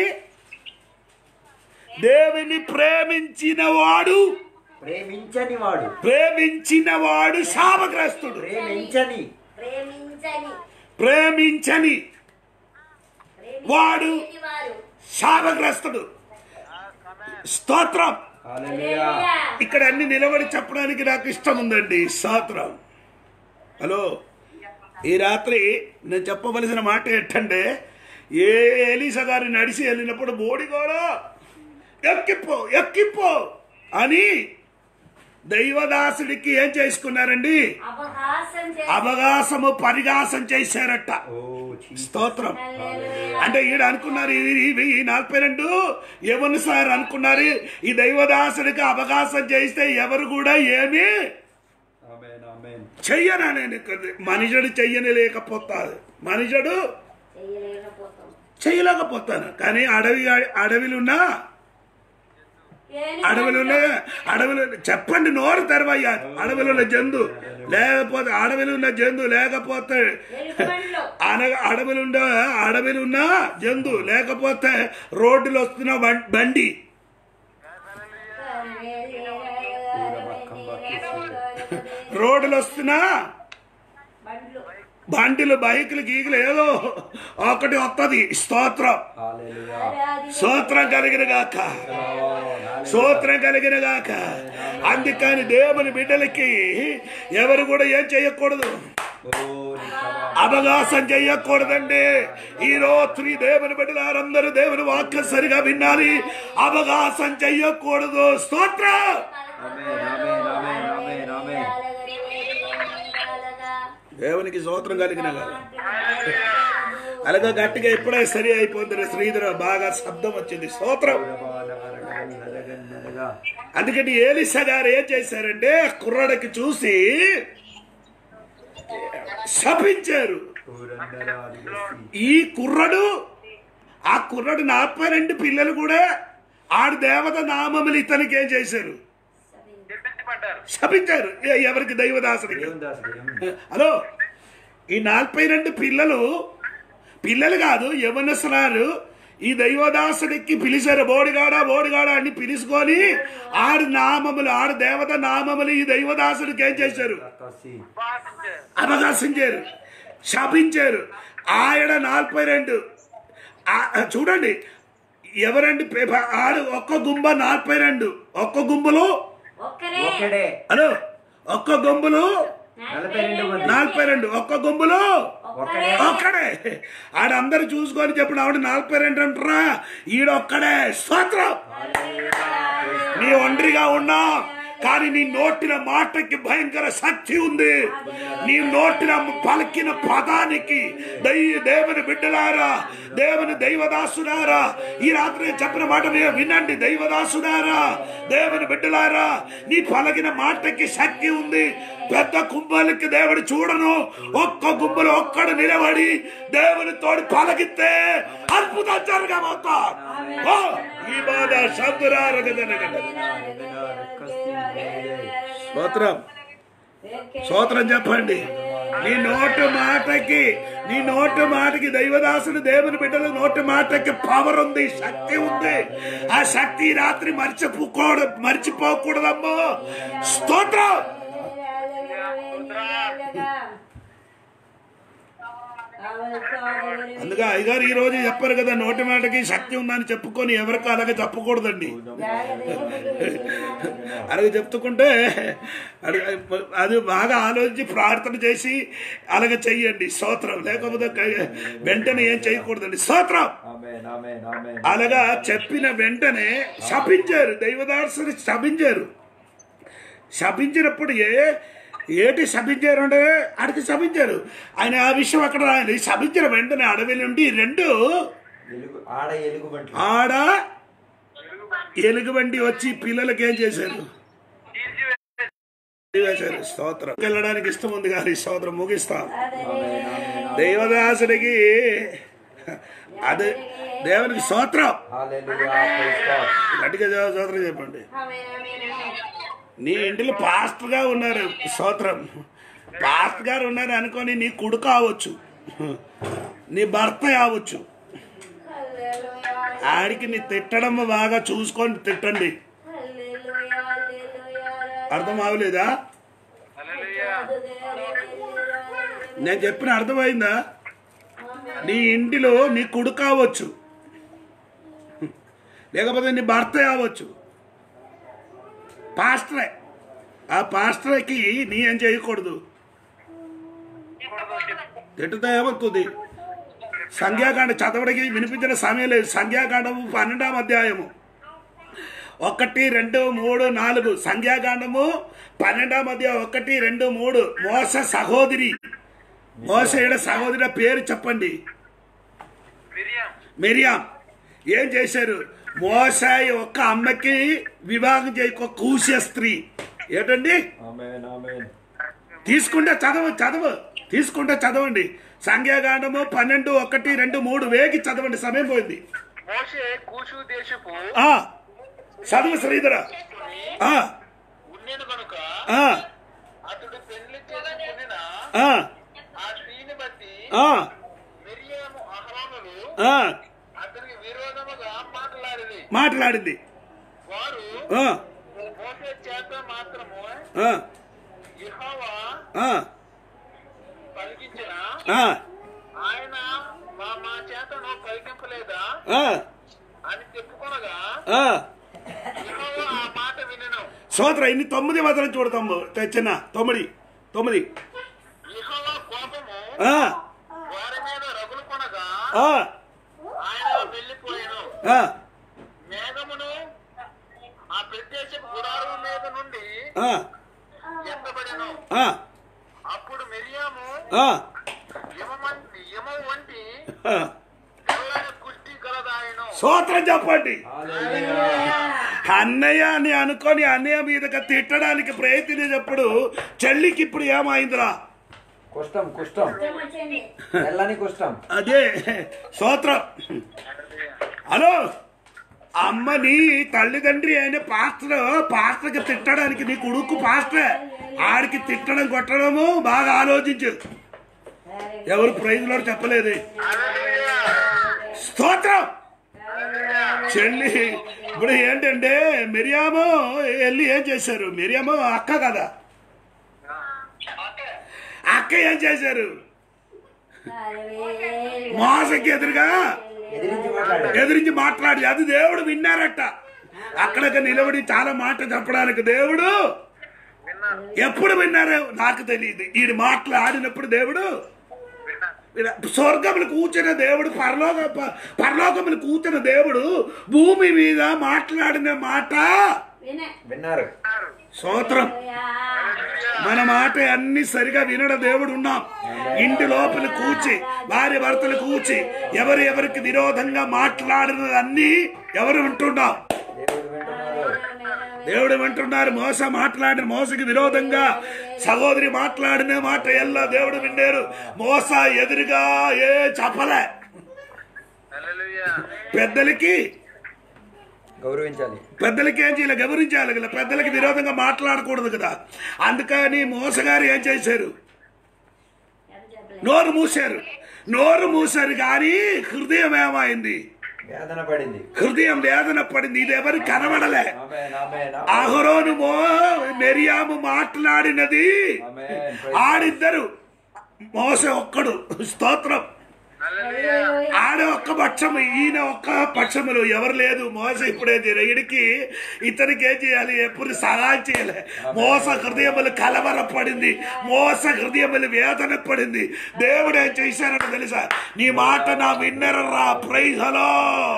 దేవిని ప్రేమించిన వాడు ప్రేమించని వాడు ప్రేమించిన వాడు శాపగ్రస్తుడు ప్రేమించని ప్రేమించని ప్రేమించని వాడు ప్రేమించని వారు శాపగ్రస్తుడు స్తోత్రం Hallelujah. ఇక్కడ అన్ని నిలబడి చెప్పడానికి నాకు ఇష్టం ఉందండి స్తోత్రం హలో ఈ రాత్రి నేను చెప్పవలసిన మాట ఏంటంటే ఏ ఎలీసా గారు నడిచి వెళ్ళినప్పుడు బోడిగోడా ఎక్కిపో ఎక్కిపో అని దైవదాసుడికి ఏం చేసుకున్నారండి అపహాసం చేసి అవకాశము పరిగాసం చేశారట Oh, Jesus. స్తోత్రం హల్లెలూయా. అంటే ఈడ అనుకున్నారు ఈ- ఈ- ఈ నలభై రెండు ఎవరు సార్ అనుకున్నారు ఈ దైవదాసుడికి అవకాశం చేస్తే ఎవరు కూడా ఏమీ Amen, amen. చెయ్యనా నేను మనుషుడు చెయ్యని లేకపోతాడు మనుషుడు చేయలేకపోతాం చేయలేకపోతాను కానీ అడవి అడవిలున్నా ఏని అడవిలో అడవిలో చెప్పండి నోరు తెరవయ్యా అడవిలో ఉన్న జంతు లేకపోతే అడవిలో ఉన్న జంతు లేకపోతే ఎలుగుబంట్లు. అనగ అడవిలుండ అడవిలున్న జంతు లేకపోతే రోడ్డులో వస్తున్న వం- బండి రోడ్డులు వస్తున్న బండ్లు బండిలు బైకులు గీకులు ఏదో ఒకటి వస్తుంది స్తోత్రం Hallelujah. స్తోత్రం కలిగిన గాక స్తోత్రం కలిగిన గాక అందుకని దేవుని బిడ్డలకి ఎవరు కూడా ఏం చేయకూడదు Oh, Nikaba. అవకాశం చెయ్యకూడదండి ఈ రాత్రి దేవుని బిడ్డలారందరూ దేవుని వాక్యం సరిగా వినాలి అవకాశం చెయ్యకూడదు స్తోత్రం Amen, amen, amen, amen, amen. దేవునికి స్తోత్రం కలిగిన కాదు అలాగే గట్టిగా ఇప్పుడే సరి అయిపోతుంది శ్రీధర బాగా శబ్దం వచ్చింది స్తోత్రం అందుకని ఏలిసా గారు ఏం చేశారంటే ఆ కుర్రాడికి చూసి శపించారు ఈ కుర్రడు ఆ కుర్రడు నలభై రెండు పిల్లలు కూడా ఆడు దేవత నామములు ఇతనికి ఏం చేశారు శపించారు ఎ- ఎవరికి దైవదాసుడికి హలో ఈ నలభై రెండు పిల్లలు పిల్లలు కాదు యవనసరాలు ఈ దైవదాసుడికి పిలిచారు బోడిగాడ బోడిగాడ అని పిలుచుకొని ఆడు నామములు ఆడు దేవత నామములు ఈ దైవదాసుడికి ఏం చేశారు అవకాశించారు శపించారు ఆయన నలభై రెండు ఆ- చూడండి ఎవరండి పే- ఆడు ఒక్క గుంబ నలభై రెండు ఒక్క గుంబులు ఒక్కరే ఒక్కడే హలో ఒక్క గుంబులు నలభై రెండు మంది నలభై రెండు ఒక్క గుంబులు ఒక్కడే ఒక్కడే ఆడందరూ చూసుకొని చెప్పిన ఆవిడ నలభై రెండు అంటారా ఈడొక్కడే స్తోత్రం నీ ఒంటరిగా ఉన్నా కానీ నీ నోటిన మాటకి భయంకర శక్తి ఉంది నీ నోటిన పలికిన పదానికి దై దేవుని బిడ్డలారా దేవుని దైవదాసులారా ఈ రాత్రి చెప్పిన మాట మీరు వినండి దైవదాసులారా దేవుని బిడ్డలారా నీ పలికిన మాటకి శక్తి ఉంది పెద్ద కుంభాలకి దేవుడు చూడను ఒక్క గుంపులు ఒక్కడు నిలబడి దేవుని తోడి పలకితే అద్భుతం జరగబోతా ఓ, ఈ బాధ శబ్దురారగదనగద స్తోత్రం స్తోత్రం చెప్పండి నీ నోటు మాటకి నీ నోటు మాటకి దైవదాసుడు దేవుని బిడ్డల నోటు మాటకి పవర్ ఉంది శక్తి ఉంది ఆ శక్తి ఈ రాత్రి మర్చిపోకూడదు మర్చిపోకూడదమ్మో స్తోత్రం అందుకే అయ్యగారు ఈ రోజు చెప్పారు కదా నోటి మాటకి శక్తి ఉందని చెప్పుకొని ఎవరికి అలాగే చెప్పకూడదండి అలాగే చెప్తుకుంటే అది అది బాగా ఆలోచించి ప్రార్థన చేసి అలాగే చెయ్యండి స్తోత్రం లేకపోతే క- వెంటనే ఏం చేయకూడదండి స్తోత్రం ఆమేన్ ఆమేన్ ఆమేన్ అలాగా చెప్పిన వెంటనే శపించారు దైవదాసుని శపించారు శపించినప్పుడు ఏ ఏటి శపించారు అంటే అడిగి శపించారు ఆయన ఆ విషయం అక్కడ రాయాలి శపించిన వెంటనే అడవి నుండి రెండు ఎలుగు ఆడ ఎలుగు బంట్లు ఆడ ఎలుగుబంటి వచ్చి పిల్లలకి ఏం చేశారు వేశారు స్తోత్రం వెళ్ళడానికి ఇష్టం ఉంది కానీ స్తోత్రం ముగిస్తాం దైవదాసుడికి అదే దేవునికి స్తోత్రం హల్లెలూయా ప్రైజ్ గాడ్ గట్టిగా స్తోత్రం చెప్పండి నీ ఇంటిలో పాస్టర్ గా ఉన్నారు స్తోత్రం పాస్టర్ గారు ఉన్నారు అనుకొని నీ కొడుకు కావచ్చు నీ భర్త కావచ్చు ఆడికి నీ తిట్టడం బాగా చూసుకొని తిట్టండి అర్థం అవలేదా నేను చెప్పిన అర్థమైందా నీ ఇంటిలో నీ కొడుకు కావచ్చు లేకపోతే నీ భర్త కావచ్చు పాస్టరే ఆ పాస్టర్కి నీ ఏం చేయకూడదు తిట్టుతో ఏమవుతుంది సంఖ్యాకాండ చదవడానికి వినిపించిన సమయం లేదు సంఖ్యాకాండము పన్నెండాం అధ్యాయము ఒకటి రెండు మూడు నాలుగు సంఖ్యాకాండము పన్నెండాం అధ్యాయం ఒకటి రెండు మూడు మోస సహోదరి మోస ఈడ సహోదరి పేరు చెప్పండి మిరియాం ఏం చేశారు మోస ఒక్క అమ్మకి వివాహం చేయక కూసే స్త్రీ ఏంటండి ఆమేన్ ఆమేన్ తీసుకుంటే చదవ చదవ తీసుకుంటే చదవండి సంఖ్యాకాండము పన్నెండు ఒకటి రెండు మూడు వేగి చదవండి సమయం పోయింది మోషే కూషు దేశపు ఆ చదువు శ్రీధర ఆ ఉన్నెను కనుక ఆ అతడు పెళ్లి చేసుకునిన ఆ ఆ స్త్రీని బట్టి ఆ మిరియాము అహరోనులు ఆ అతనికి విరోధముగా మాట్లాడింది మాట్లాడింది వారు ఆ మోసే చేత మాత్రము ఆ యెహోవా ఆ పలికించిన ఆ ఆయన మా మా చేతను పలికింపలేదా ఆ అని చెప్పుకొనగా ఆ యెహోవా ఆ మాట వినెను సోదర ఇన్ని తొమ్మిది వదలు చూడతాము తెచ్చిన తొమ్మిది తొమ్మిది యెహోవా కోప ఆ, వారి మీద రగులు కొనగా ఆ, ఆయన వెళ్ళిపోయాను ఆ, మేఘమును ఆ ప్రత్యక్ష గుడారం మీద నుండి ఆ, ఎత్తబడెను ఆ, అప్పుడు మిరియాము ఆ, యమమన్ యమం వంటి ఆ. తెల్లని కుష్టి కలదాయను స్తోత్రం చెప్పండి Hallelujah. అన్నయ్య అని అనుకొని అన్నయ్య మీదకి తిట్టడానికి ప్రయత్నించినప్పుడు చెల్లికి ఇప్పుడు ఏమైందిరా కుష్టం కుష్టం ఇష్టం వచ్చింది తెల్లని కుష్టం అదే స్తోత్రం హలో అమ్మని తల్లిదండ్రి అయిన పాస్టర్ పాస్టర్కి తిట్టడానికి నీ కొడుకు పాస్టర్ ఆడికి తిట్టడం కొట్టడము బాగా ఆలోచించు ఎవరు ప్రైజ్లో చెప్పలేదు స్తోత్రం చెల్లి ఇప్పుడు ఏంటంటే మిరియాము వెళ్ళి ఏం చేశారు మిరియాము అక్క కదా అక్క ఏం చేశారు మోసకి ఎదురుగా ఎదిరించి మాట్లాడాడు ఎదిరించి మాట్లాడి అది దేవుడు విన్నారట అక్కడికి నిలబడి చాలా మాట చెప్పడానికి దేవుడు ఎప్పుడు విన్నారో నాకు తెలియదు ఈ మాటలు ఆడినప్పుడు దేవుడు స్వర్గములు కూర్చున్న దేవుడు పరలోక ప- పరలోకములు కూర్చున్న దేవుడు భూమి మీద మాట్లాడిన మాట వినే విన్నారు స్తోత్రం మన మాట అన్ని సరిగా వినడ దేవుడు ఉన్నాం ఇంటి లోపల కూర్చి భార్య భర్తలు కూర్చి ఎవరు ఎవరికి విరోధంగా మాట్లాడినది అన్ని ఎవరు వింటున్నాం దేవుడు వింటున్నారు దేవుడు వింటున్నారు మోస మాట్లాడిన మోసకి విరోధంగా సహోదరి మాట్లాడిన మాట ఎల్లా దేవుడు విన్నారు మోస ఎదురుగా ఏ చెప్పలే హల్లెలూయా పెద్దలకి గౌరవించాలి పెద్దలకి ఏం చేయాలి గౌరవించాలి కదా పెద్దలకి విరోధంగా మాట్లాడకూడదు కదా అందుకని మోసగారు ఏం చేశారు నోరు మూసారు నోరు మూసారు కానీ హృదయం ఏమైంది వేదన పడింది హృదయం వేదన పడింది ఇది ఎవరు కనబడలే ఆమేన్ ఆమేన్ అహరోను మో మెరియాము మాట్లాడినది ఆమేన్ ఆడిద్దరు మోస ఒక్కడు స్తోత్రం హల్లెలూయా ఆడ ఒక్క పక్షము ఈయన ఒక్క పక్షములు ఎవరు లేదు మోస ఇప్పుడే ఈడికి ఇతనికి ఏం చేయాలి ఎప్పుడు సహాయం చేయాలి మోస హృదయములు కలవర పడింది మోస హృదయములు వేదన పడింది దేవుడు ఏం చేశారని తెలుసా నీ మాట నా విన్నరరా ప్రైజ్ హలో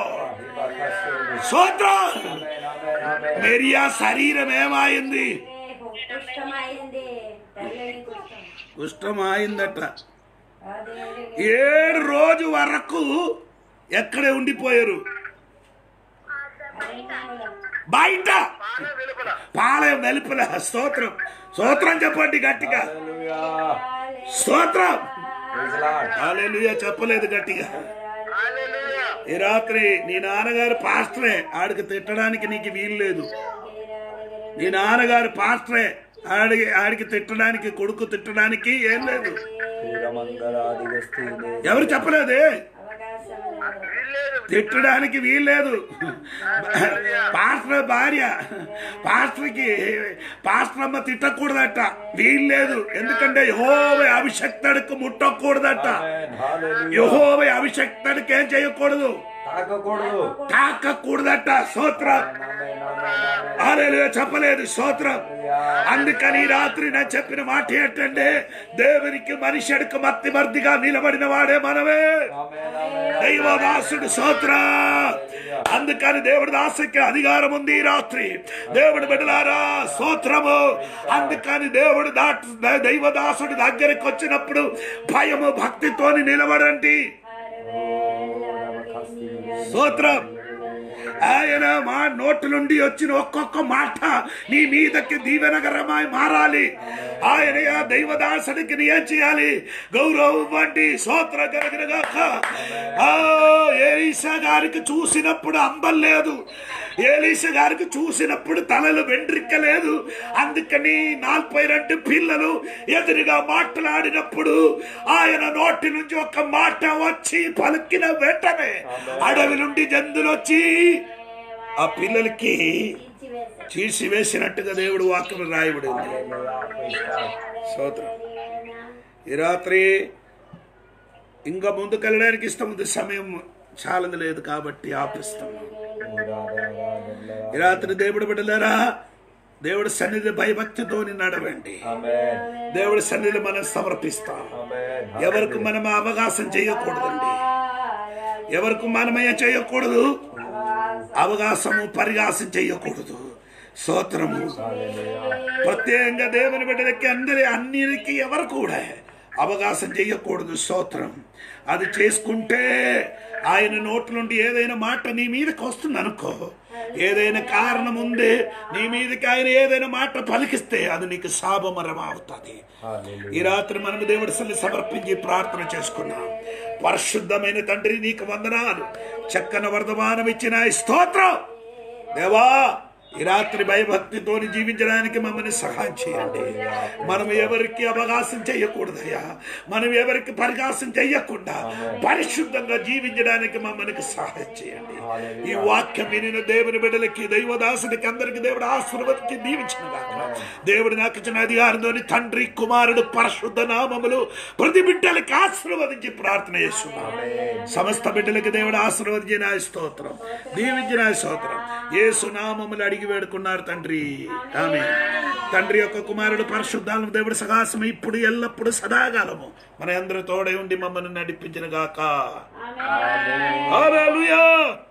సోత్రం మెరియా శరీరం ఏమాయింది కుష్టమైంది తెల్లని కుష్టం కుష్టమాయిందట అదే ఏడు రోజు వరకు ఎక్కడే ఉండిపోయారు బయట పాల వెలుపల పాలయం వెలుపల స్తోత్రం స్తోత్రం చెప్పండి గట్టిగా హల్లెలూయా స్తోత్రం ప్రైజ్ లార్డ్ హల్లెలూయా చెప్పలేదు గట్టిగా హల్లెలూయా ఈ రాత్రి నీ నాన్నగారు పాస్టరే ఆడికి తిట్టడానికి నీకు వీలు లేదు నీ నాన్నగారు పాస్టరే ఆడి ఆడికి తిట్టడానికి కొడుకు తిట్టడానికి ఏం లేదు శ్రీరమంగళాది వస్తూనే ఎవరు చెప్పలేదే అవకాశం లేదు వీల్లేదు తిట్టడానికి వీల్లేదు పాస్టర్ భార్య పాస్టర్కి పాస్టర్ అమ్మ తిట్టకూడదట వీల్లేదు ఎందుకంటే యహోవ అభిషక్తుడికి ముట్టకూడదట ఆమేన్ హల్లెలూయా యహోవ అభిషక్తుడికి ఏం చేయకూడదు తాకకూడదు తాకకూడదట స్తోత్రం ఆమేన్ ఆమేన్ ఆమేన్ హల్లెలూయా చెప్పలేదు స్తోత్రం అందుకని ఈ రాత్రి నేను చెప్పిన మాట ఏంటంటే దేవునికి మనిషికి మత్తి మర్దిగా నిలబడిన వాడే మనమే ఆమేన్ ఆమేన్ దైవదాసుడు స్తోత్ర అందుకని దేవుడి దాసుకి అధికారం ఉంది ఈ రాత్రి దేవుడు బిడ్డలారా స్తోత్రము అందుకని దేవుడు దాట్ దైవదాసుడి దగ్గరికి వచ్చినప్పుడు భయము భక్తితోని నిలబడండి స్తోత్రం ఆయన మా నోటి నుండి వచ్చిన ఒక్కొక్క మాట నీ మీదకి దీవెనగరమై మారాలి ఆయన ఆ దైవదాసుడికి నీ ఏం చేయాలి గౌరవం వంటి స్తోత్ర కలిగినగాక ఆ ఏలీసా గారికి చూసినప్పుడు అందం లేదు ఏలీసా గారికి చూసినప్పుడు తలలు వెంట్రిక్కలేదు అందుకని నలభై రెండు పిల్లలు ఎదురుగా మాట్లాడినప్పుడు ఆయన నోటి నుంచి ఒక మాట వచ్చి పలికిన వెంటనే అడవి నుండి జంతువులు వచ్చి ఆ పిల్లలకి తీర్చివేశారు చీసి వేసినట్టుగా దేవుడు వాక్యం రాయబడింది స్తోత్రం ఈ రాత్రి ఇంకా ముందుకెళ్ళడానికి ఇష్టం ఉంది సమయం చాలదు లేదు కాబట్టి ఆపిస్తాం ఈ రాత్రి దేవుడు బిడ్డలారా దేవుడి సన్నిధి భయభక్తితో నడవండి ఆమేన్ దేవుడి సన్నిధి మనం సమర్పిస్తాం ఆమేన్ ఎవరికి మనం అవకాశం చేయకూడదండి ఎవరికి మనమయ్య చేయకూడదు అవకాశము పరిహాసం చేయకూడదు స్తోత్రము ప్రత్యేకంగా దేవుని బిడ్డలకి అందరి అన్నిటికీ ఎవరు కూడా అవకాశం చేయకూడదు స్తోత్రం అది చేసుకుంటే ఆయన నోట్ల నుండి ఏదైనా మాట నీ మీదకి వస్తుంది అనుకో ఏదైనా కారణం ఉంది నీ మీదకి ఆయన ఏదైనా మాట పలికిస్తే అది నీకు శాపమరం అవుతుంది ఈ రాత్రి మనం దేవుడి సల్లి సమర్పించి ప్రార్థన చేసుకున్నాం పరిశుద్ధమైన తండ్రి నీకు వందనాలు చక్కని వర్ధమానం ఇచ్చిన ఈ స్తోత్రం దేవా ఈ రాత్రి భయభక్తితో జీవించడానికి మమ్మల్ని సహాయం చేయండి మనం ఎవరికి అవకాశం చేయకూడదయ్యా మనం ఎవరికి పరిహాసం చేయకుండా పరిశుద్ధంగా జీవించడానికి మమ్మల్ని సహాయం చేయండి ఈ వాక్యం వినిన దేవుని బిడ్డలకి దైవదాసునికి అందరికి దేవుడు ఆశీర్వదించి దీవించిన గాక దేవుడు నాకు ఇచ్చిన అధికారంతో తండ్రి కుమారుడు పరిశుద్ధ నామములు ప్రతి బిడ్డలకి ఆశీర్వదించి ప్రార్థన చేస్తున్నాను సమస్త బిడ్డలకి దేవుడు ఆశీర్వదించిన ఆ స్తోత్రం దీవించిన ఆ స్తోత్రం ఏ సునామములు అడిగి వేడుకున్నారు తండ్రి ఆమె తండ్రి యొక్క కుమారుడు పరిశుద్ధాలను దేవుడు సహాసం ఇప్పుడు ఎల్లప్పుడు సదాకాలము మన అందరి తోడే ఉండి మమ్మల్ని నడిపించిన గాక హల్లెలూయా